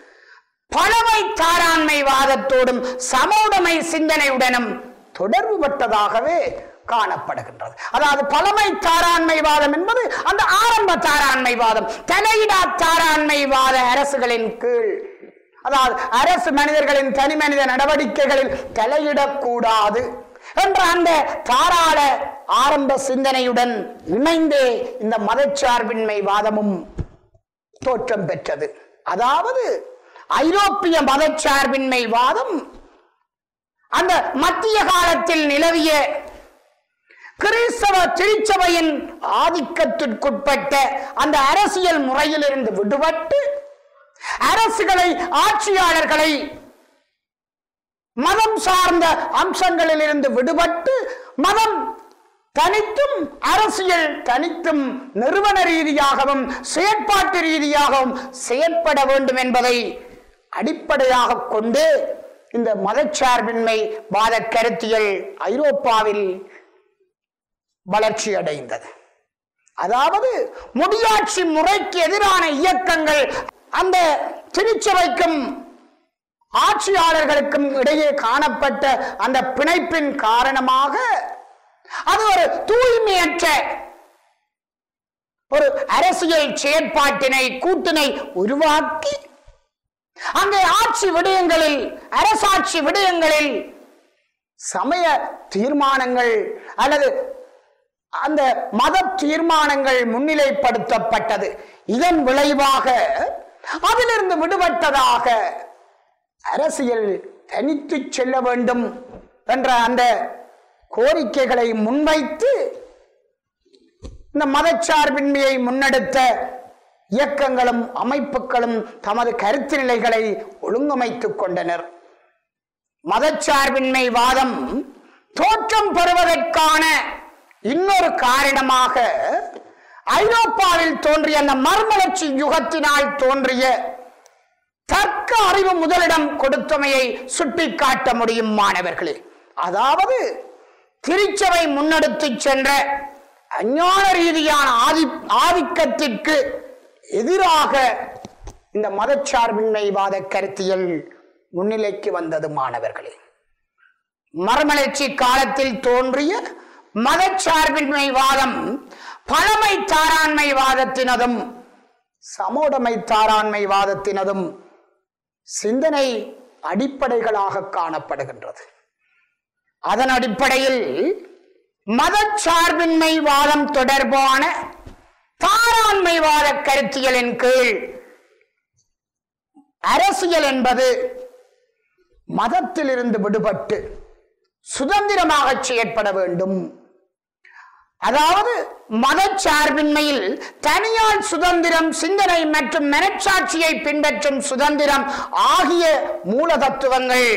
பழமை தாராண்மை வாதத்தோடும் சமூடமை சிந்தனையுடனும் தொடர்பு பட்டதாகவே காணப்படுகின்றது அதாவது பழமை தாராண்மை வாதம் என்பது அந்த ஆரம்ப தாராண்மை வாதம் தலையிடா தாராண்மை வாத அரசுகளின் கீழ் அதாவது அரசு மனிதர்களின் தனி மனித நடவடிக்கைகளில் தலையிடக்கூடாது என்ற அந்த தாராள ஆரம்ப சிந்தனையுடன் இணைந்தே இந்த மதச்சார்பின்மை வாதமும் தோற்றம் பெற்றது அதாவது ஐரோப்பிய மதச்சார்பின்மை வாதம் அந்த மத்திய காலத்தில் நிலவிய கிறிஸ்தவ திருச்சபையின் ஆதிக்கத்திற்குட்பட்ட அந்த அரசியல் முறையிலிருந்து விடுபட்டு அரசுகளை ஆட்சியாளர்களை மதம் சார்ந்த அம்சங்களில் இருந்து விடுபட்டு மதம் தனித்தும் அரசியல் தனித்தும் நிறுவன ரீதியாகவும் செயற்பாட்டு ரீதியாகவும் செயற்பட வேண்டும் என்பதை அடிப்படையாக கொண்டு இந்த மதச்சார்பின்மை வாத கருத்தியல் ஐரோப்பாவில் வளர்ச்சி அடைந்தது அதாவது முடியாட்சி முறைக்கு எதிரான இயக்கங்கள் அந்த திருச்சபைக்கும் ஆட்சியாளர்களுக்கும் இடையே காணப்பட்ட அந்த பிணைப்பின் காரணமாக அது ஒரு தூய்மையற்ற ஒரு அரசியல் செயற்பாட்டினை கூட்டினை உருவாக்கி அங்கே ஆட்சி விடயங்களில் அரசாட்சி விடயங்களில் சமய தீர்மானங்கள் அல்லது அந்த மத தீர்மானங்கள் முன்னிலைப்படுத்தப்பட்டது இதன் விளைவாக அதிலிருந்து விடுபட்டதாக அரசியல் தனித்து செல்ல வேண்டும் என்ற அந்த கோரிக்கைகளை முன்வைத்து இந்த மதச்சார்பின்மையை முன்னெடுத்த இயக்கங்களும் அமைப்புகளும் தமது கருத்து நிலைகளை ஒழுங்கமைத்துக் கொண்டனர் மதச்சார்பின்மை வாதம் தோற்றம் பெறுவதற்கான இன்னொரு காரணமாக ஐரோப்பாவில் தோன்றிய அந்த மர்மலர்ச்சி யுகத்தினால் தோன்றிய தர்க்க அறிவு முதலிடம் கொடுத்தமையை சுட்டிக்காட்ட முடியும் மாணவர்களே அதாவது திருச்சபை முன்னெடுத்துச் சென்ற அஞ்ஞான ரீதியான ஆதி ஆதிக்கத்திற்கு எதிராக இந்த மதச்சார்பின்மைவாத கருத்தியல் முன்னிலைக்கு வந்தது மாணவர்களே மறுமலர்ச்சி காலத்தில் தோன்றிய மதச்சார்பின்மை வாதம் பழமை தாராண்மை வாதத்தினதும் சமோடமை தாராண்மை வாதத்தினதும் சிந்தனை அடிப்படைகளாக காணப்படுகின்றது அதன் அடிப்படையில் மதச்சார்பின்மை வாதம் தொடர்பான தாராண்மைவாத கருத்தியலின் கீழ் அரசியல் என்பது மதத்திலிருந்து விடுபட்டு சுதந்திரமாக செயற்பட வேண்டும் அதாவது மதச்சார்பின்மையில் தனியார் சுதந்திரம் சிந்தனை மற்றும் மனச்சாட்சியை பின்பற்றும் சுதந்திரம் ஆகிய மூல தத்துவங்கள்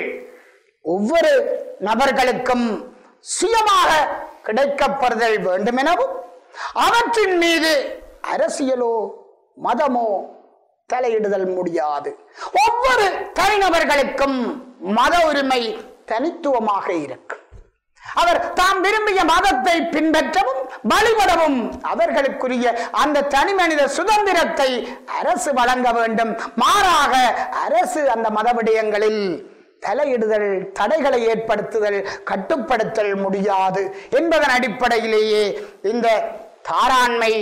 ஒவ்வொரு நபர்களுக்கும் சுயமாக கிடைக்கப்பெறுதல் வேண்டும் எனவும் அவற்றின் மீது அரசியலோ மதமோ தலையிடுதல் முடியாது ஒவ்வொரு தனிநபர்களுக்கும் மத உரிமை தனித்துவமாக இருக்கும் அவர் தாம் விரும்பிய மதத்தை பின்பற்றவும் வழிபடவும் அவர்களுக்குரிய அந்த தனி மனித சுதந்திரத்தை அரசு வழங்க வேண்டும் மாறாக அரசு அந்த மத விடயங்களில் தலையிடுதல் தடைகளை ஏற்படுத்துதல் கட்டுப்படுத்தல் முடியாது என்பதன் அடிப்படையிலேயே இந்த தாராண்மை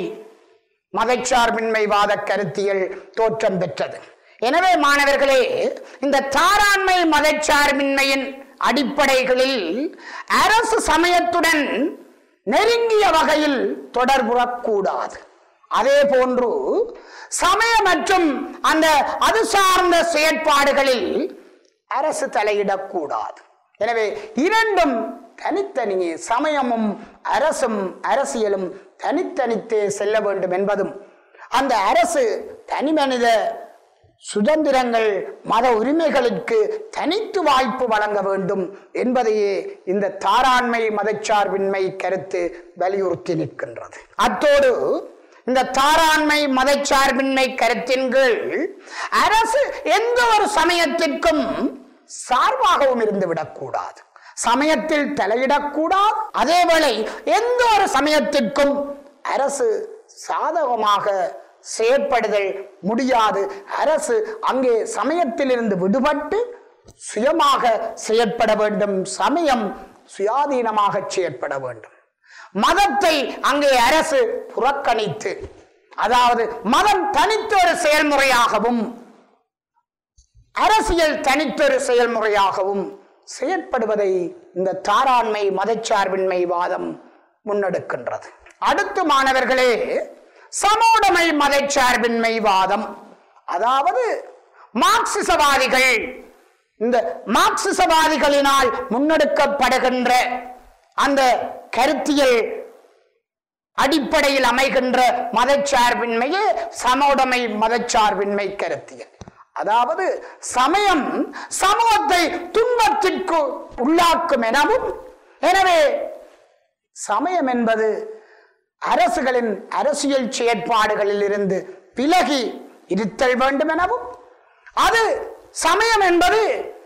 மதச்சார்பின்மைவாத கருத்தியல் தோற்றம் பெற்றது எனவே மாணவர்களே இந்த தாராண்மை மதச்சார்பின்மையின் அடிப்படைகளில் அரசு சமயத்துடன் நெருங்கிய வகையில் தொடர்புறக்கூடாது அதே போன்று சமய மற்றும் அந்த அது சார்ந்த செயற்பாடுகளில் அரசு தலையிடக்கூடாது எனவே இரண்டும் தனித்தனியே சமயமும் அரசும் அரசியலும் தனித்தனித்தே செல்ல வேண்டும் என்பதும் அந்த அரசு தனிமனித சுதந்திரங்கள் மத உரிமைகளுக்கு தனித்து வாய்ப்பு வழங்க வேண்டும் என்பதையே இந்த தாராண்மை மதச்சார்பின்மை கருத்து வலியுறுத்தி நிற்கின்றது அத்தோடு இந்த தாராண்மை மதச்சார்பின்மை கருத்தின் கீழ் அரசு எந்த ஒரு சமயத்திற்கும் சார்பாகவும் இருந்து விடக்கூடாது சமயத்தில் தலையிடக்கூடாது அதேவேளை எந்த ஒரு சமயத்திற்கும் அரசு சாதகமாக செயற்படுதல் முடியாது அரசு அங்கே சமயத்திலிருந்து விடுபட்டு சுயமாக செயற்பட வேண்டும் சமயம் சுயாதீனமாக செயற்பட வேண்டும் மதத்தை அங்கே அரசு புறக்கணித்து அதாவது மதம் தனித்தொரு செயல்முறையாகவும் அரசியல் தனித்தொரு செயல்முறையாகவும் செயற்படுவதை இந்த தாராண்மை மதச்சார்பின்மை வாதம் முன்னெடுக்கின்றது அடுத்து மாணவர்களே சமோடமை மதச்சார்பின்மை வாதம் அதாவது மார்க்சிசவாதிகள் இந்த மார்க்சிசவாதிகளினால் முன்னெடுக்கப்படுகின்ற அந்த கருத்தியல் அடிப்படையில் அமைகின்ற மதச்சார்பின்மையே சமோடமை மதச்சார்பின்மை கருத்தியல் அதாவது சமயம் சமூகத்தை துன்பத்திற்கு உள்ளாக்கும் எனவும் எனவே சமயம் என்பது அரசுகளின் அரசியல் செயற்பாடுகளில் இருந்து விலகி இருத்தல் வேண்டும் எனவும் அது சமயம் என்பது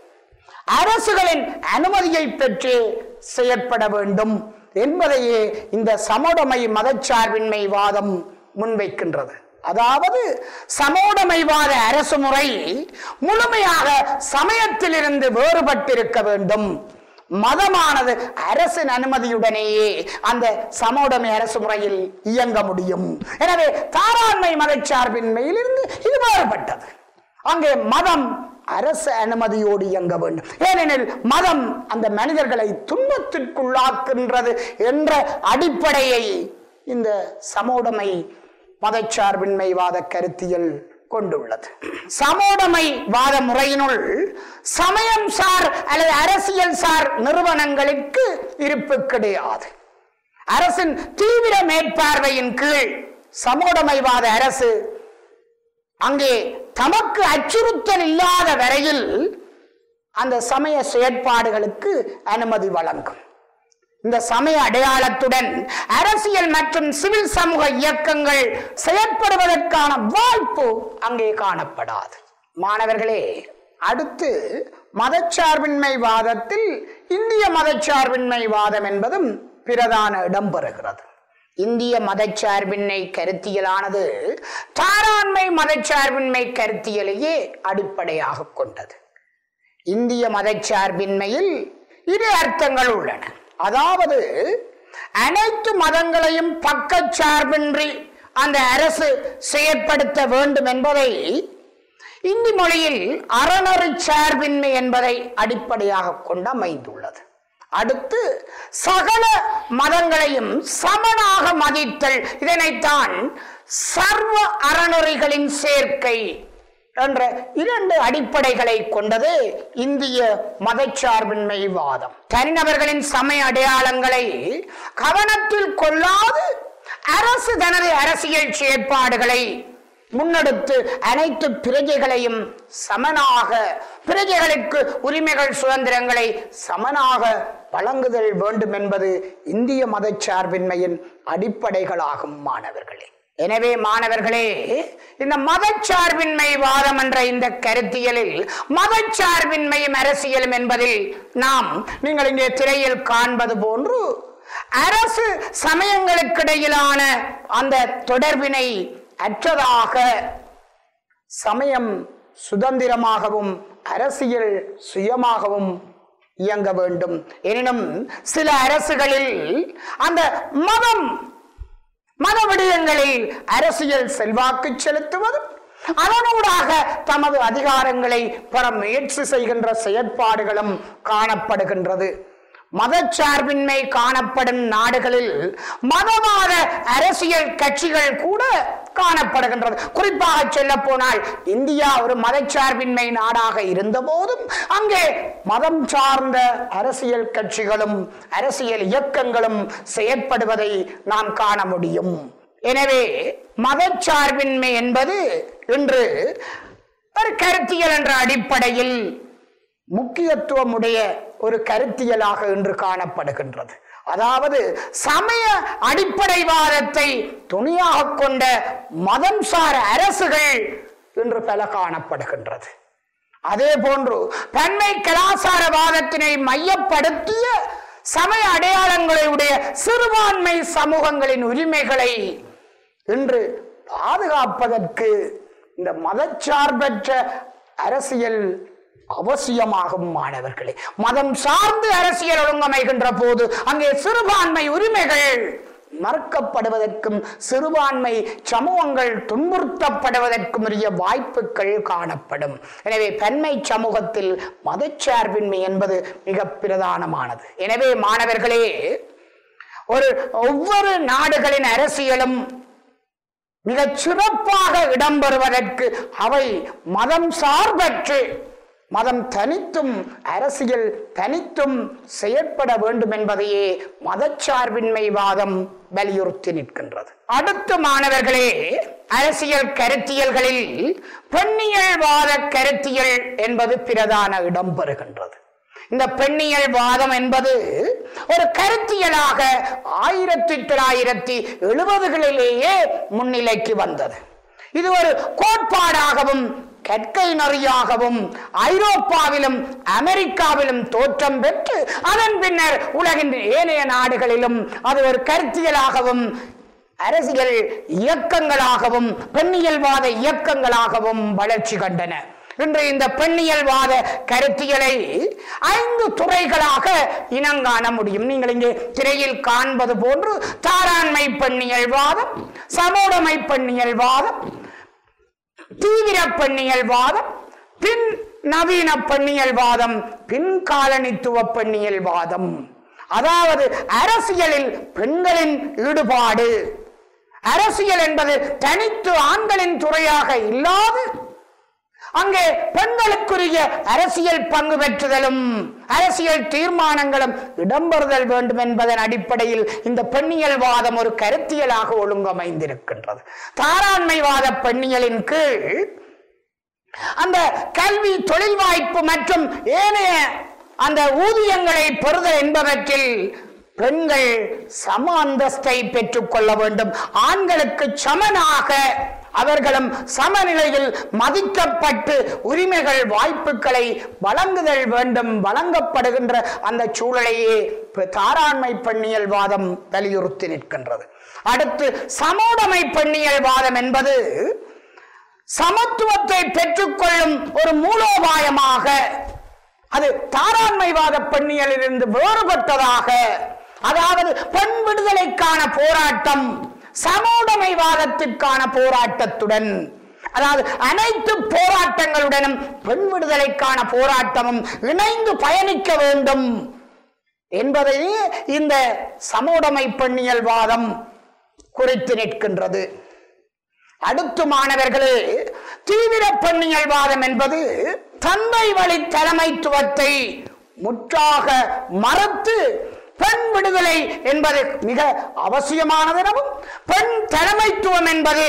அரசுகளின் அனுமதியை பெற்று செயற்பட வேண்டும் என்பதையே இந்த சமோடமை மதச்சார்பின்மை வாதம் முன்வைக்கின்றது அதாவது சமோடமைவாத அரசு முறை முழுமையாக சமயத்திலிருந்து வேறுபட்டிருக்க வேண்டும் மதமானது அரசின் அனுமதியுடனேயே அந்த சமோடமை அரசு முறையில் இயங்க முடியும் எனவே தாராண்மை மதச்சார்பின்மையிலிருந்து இது வேறுபட்டது அங்கே மதம் அரசு அனுமதியோடு இயங்க வேண்டும் ஏனெனில் மதம் அந்த மனிதர்களை துன்பத்திற்குள்ளாக்குகின்றது என்ற அடிப்படையை இந்த சமோடமை மதச்சார்பின்மைவாத கருத்தியல் கொண்டுள்ளது சமோடமை வாத முறையினுள் சமயம் சார் அல்லது அரசியல் சார் நிறுவனங்களுக்கு இருப்பு கிடையாது அரசின் தீவிர மேற்பார்வையின் கீழ் சமோடமைவாத அரசு அங்கே தமக்கு அச்சுறுத்தல் இல்லாத வரையில் அந்த சமய செயற்பாடுகளுக்கு அனுமதி வழங்கும் இந்த சமய அடையாளத்துடன் அரசியல் மற்றும் சிவில் சமூக இயக்கங்கள் செயற்படுவதற்கான வாய்ப்பு அங்கே காணப்படாது மாணவர்களே அடுத்து மதச்சார்பின்மை வாதத்தில் இந்திய மதச்சார்பின்மை வாதம் என்பதும் பிரதான இடம் பெறுகிறது இந்திய மதச்சார்பின்மை கருத்தியலானது தாராண்மை மதச்சார்பின்மை கருத்தியலையே அடிப்படையாக கொண்டது இந்திய மதச்சார்பின்மையில் இரு அர்த்தங்கள் உள்ளன அதாவது அனைத்து மதங்களையும் பக்கச்சார்பின்றி அந்த அரசு செயற்படுத்த வேண்டும் என்பதை இந்தி மொழியில் அறநெறி சார்பின்மை என்பதை அடிப்படையாக கொண்டு அமைந்துள்ளது அடுத்து சகல மதங்களையும் சமனாக மதித்தல் இதனைத்தான் சர்வ அறநெறிகளின் சேர்க்கை என்ற இரண்டு அடிப்படைகளை கொண்டது இந்திய மதச்சார்பின்மை வாதம் தனிநபர்களின் சமய அடையாளங்களை கவனத்தில் கொள்ளாது அரசு தனது அரசியல் செயற்பாடுகளை முன்னெடுத்து அனைத்து பிரஜைகளையும் சமனாக பிரஜைகளுக்கு உரிமைகள் சுதந்திரங்களை சமனாக வழங்குதல் வேண்டும் என்பது இந்திய மதச்சார்பின்மையின் அடிப்படைகளாகும் மாணவர்களே எனவே மாணவர்களே இந்த மதச்சார்பின்மை வாதம் என்ற இந்த கருத்தியலில் மதச்சார்பின்மையும் அரசியலும் என்பதில் நாம் நீங்கள் இங்கே திரையில் காண்பது போன்று அரசு சமயங்களுக்கிடையிலான அந்த தொடர்பினை அற்றதாக சமயம் சுதந்திரமாகவும் அரசியல் சுயமாகவும் இயங்க வேண்டும் எனினும் சில அரசுகளில் அந்த மதம் மத விடயங்களில் அரசியல் செல்வாக்கு செலுத்துவதும் அதனூடாக தமது அதிகாரங்களை பெற முயற்சி செய்கின்ற செயற்பாடுகளும் காணப்படுகின்றது மதச்சார்பின்மை காணப்படும் நாடுகளில் மதவாத அரசியல் கட்சிகள் கூட காணப்படுகின்றது குறிப்பாக சொல்ல போனால் இந்தியா ஒரு மதச்சார்பின்மை நாடாக இருந்த போதும் அங்கே மதம் சார்ந்த அரசியல் கட்சிகளும் அரசியல் இயக்கங்களும் செயற்படுவதை நாம் காண முடியும் எனவே மதச்சார்பின்மை என்பது இன்று ஒரு கருத்தியல் என்ற அடிப்படையில் முக்கியத்துவமுடைய ஒரு கருத்தியலாக இன்று காணப்படுகின்றது அதாவது சமய அடிப்படைவாதத்தை துணியாக கொண்ட மதம் சார் அரசுகள் இன்று பல காணப்படுகின்றது அதே போன்று பன்மை கலாச்சாரவாதத்தினை மையப்படுத்திய சமய அடையாளங்களுடைய சிறுபான்மை சமூகங்களின் உரிமைகளை இன்று பாதுகாப்பதற்கு இந்த மதச்சார்பற்ற அரசியல் அவசியமாகும் மாணவர்களே மதம் சார்ந்து அரசியல் ஒழுங்கமைகின்ற போது அங்கே சிறுபான்மை உரிமைகள் மறுக்கப்படுவதற்கும் சிறுபான்மை சமூகங்கள் துன்புறுத்தப்படுவதற்கும் உரிய வாய்ப்புகள் காணப்படும் எனவே பெண்மை சமூகத்தில் மதச்சார்பின்மை என்பது மிக பிரதானமானது எனவே மாணவர்களே ஒரு ஒவ்வொரு நாடுகளின் அரசியலும் மிகச் சிறப்பாக இடம்பெறுவதற்கு அவை மதம் சார்பற்று மதம் தனித்தும் அரசியல் தனித்தும் செயற்பட வேண்டும் என்பதையே மதச்சார்பின்மை வாதம் வலியுறுத்தி நிற்கின்றது அடுத்து மாணவர்களே அரசியல் கருத்தியல்களில் பெண்ணியல் வாத கருத்தியல் என்பது பிரதான இடம் பெறுகின்றது இந்த பெண்ணியல் வாதம் என்பது ஒரு கருத்தியலாக ஆயிரத்தி தொள்ளாயிரத்தி எழுபதுகளிலேயே முன்னிலைக்கு வந்தது இது ஒரு கோட்பாடாகவும் கற்கை நெறியாகவும் ஐரோப்பாவிலும் அமெரிக்காவிலும் தோற்றம் பெற்று அதன் பின்னர் உலகின் ஏனைய நாடுகளிலும் அது ஒரு கருத்தியலாகவும் அரசியல் இயக்கங்களாகவும் பெண்ணியல்வாத இயக்கங்களாகவும் வளர்ச்சி கண்டன இன்று இந்த பெண்ணியல்வாத கருத்தியலை ஐந்து துறைகளாக இனங்காண முடியும் நீங்கள் இங்கே திரையில் காண்பது போன்று தாராண்மை பெண்ணியல்வாதம் சமூடமை பெண்ணியல்வாதம் தீவிர பெண்ணியல்வாதம் பின் நவீன பெண்ணியல்வாதம் பின் காலனித்துவ பெண்ணியல்வாதம் அதாவது அரசியலில் பெண்களின் ஈடுபாடு அரசியல் என்பது தனித்து ஆண்களின் துறையாக இல்லாது அங்கே பெண்களுக்குரிய அரசியல் பங்கு பெற்றுதலும் அரசியல் தீர்மானங்களும் இடம்பெறுதல் வேண்டும் என்பதன் அடிப்படையில் இந்த பெண்ணியல்வாதம் ஒரு கருத்தியலாக ஒழுங்கமைந்திருக்கின்றது தாராண்மைவாத பெண்ணியலின் கீழ் அந்த கல்வி தொழில் வாய்ப்பு மற்றும் ஏனைய அந்த ஊதியங்களை பெறுதல் என்பவற்றில் பெண்கள் சம அந்தஸ்தை பெற்றுக்கொள்ள வேண்டும் ஆண்களுக்கு சமனாக அவர்களும் சமநிலையில் மதிக்கப்பட்டு உரிமைகள் வாய்ப்புகளை வழங்குதல் வேண்டும் வழங்கப்படுகின்ற அந்த சூழலையே இப்ப தாராண்மை பெண்ணியல் வாதம் வலியுறுத்தி நிற்கின்றது அடுத்து சமோடமை பெண்ணியல் வாதம் என்பது சமத்துவத்தை பெற்றுக்கொள்ளும் ஒரு மூலோபாயமாக அது தாராண்மைவாத பெண்ணியலிலிருந்து வேறுபட்டதாக அதாவது பெண் விடுதலைக்கான போராட்டம் சமூடமைவாதத்திற்கான போராட்டத்துடன் அதாவது அனைத்து போராட்டங்களுடனும் பெண் விடுதலைக்கான போராட்டமும் இணைந்து பயணிக்க வேண்டும் என்பதையே இந்த சமூடமை பெண்ணியல் வாதம் குறித்து நிற்கின்றது அடுத்து மாணவர்களே தீவிர பெண்ணியல்வாதம் என்பது தந்தை வழி தலைமைத்துவத்தை முற்றாக மறுத்து பெண் விடுதலை என்பது மிக அவசியமானது எனவும் பெண் தலைமைத்துவம் என்பது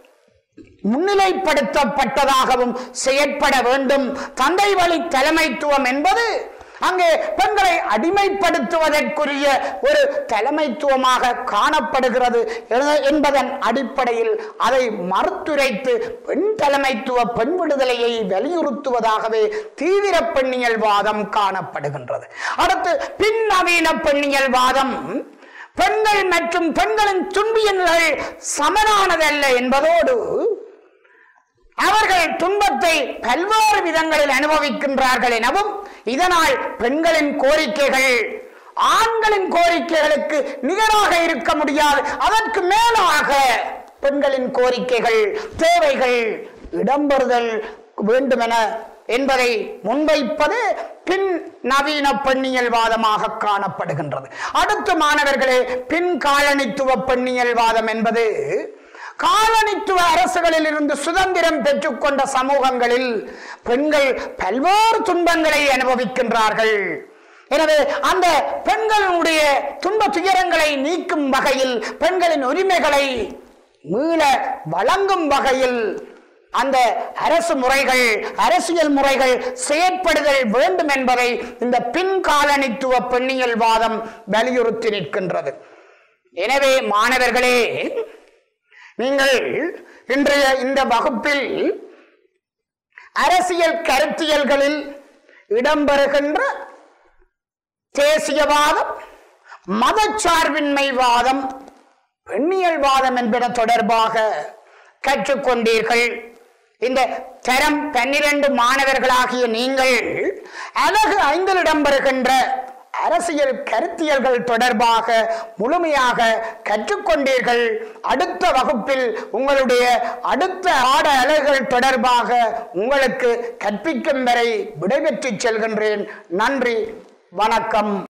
முன்னிலைப்படுத்தப்பட்டதாகவும் செயற்பட வேண்டும் தந்தை வழி தலைமைத்துவம் என்பது அங்கே பெண்களை அடிமைப்படுத்துவதற்குரிய ஒரு தலைமைத்துவமாக காணப்படுகிறது என- என்பதன் அடிப்படையில் அதை மறுத்துரைத்து பெண் தலைமைத்துவ பெண் விடுதலையை வலியுறுத்துவதாகவே தீவிர பெண்ணியல் வாதம் காணப்படுகின்றது அடுத்து பின்னவீன பெண்ணியல் வாதம் பெண்கள் மற்றும் பெண்களின் துன்பியல்கள் சமனானதல்ல என்பதோடு அவர்கள் துன்பத்தை பல்வேறு விதங்களில் அனுபவிக்கின்றார்கள் எனவும் இதனால் பெண்களின் கோரிக்கைகள் ஆண்களின் கோரிக்கைகளுக்கு நிகராக இருக்க முடியாது அதற்கு மேலாக பெண்களின் கோரிக்கைகள் தேவைகள் இடம்பெறுதல் வேண்டுமென என்பதை முன்வைப்பது பின் நவீன பெண்ணியல் வாதமாக காணப்படுகின்றது அடுத்து மாணவர்களே பின் காலனித்துவ பெண்ணியல் வாதம் என்பது காலனித்துவ அரசுகளில் இருந்து சுதந்திரம் பெற்றுக்கொண்ட சமூகங்களில் பெண்கள் பல்வேறு துன்பங்களை அனுபவிக்கின்றார்கள் எனவே அந்த பெண்களுடைய துன்ப துயரங்களை நீக்கும் வகையில் பெண்களின் உரிமைகளை மீள வழங்கும் வகையில் அந்த அரசு முறைகள் அரசியல் முறைகள் செயற்படுதல் வேண்டும் என்பதை இந்த பின் காலனித்துவ பெண்ணியல் வாதம் வலியுறுத்தி நிற்கின்றது எனவே மாணவர்களே நீங்கள் இன்றைய இந்த வகுப்பில் அரசியல் கருத்தியல்களில் இடம்பெறுகின்ற தேசியவாதம் மதச்சார்பின்மை வாதம் பெண்ணியல் வாதம் என்பன தொடர்பாக கற்றுக்கொண்டீர்கள் இந்த தரம் பன்னிரண்டு மாணவர்களாகிய நீங்கள் அழகு ஐந்தில் இடம்பெறுகின்ற அரசியல் கருத்தியல்கள் தொடர்பாக முழுமையாக கற்றுக்கொண்டீர்கள் அடுத்த வகுப்பில் உங்களுடைய அடுத்த ஆட அலகுகள் தொடர்பாக உங்களுக்கு கற்பிக்கும் வரை விடைபெற்று செல்கின்றேன் நன்றி வணக்கம்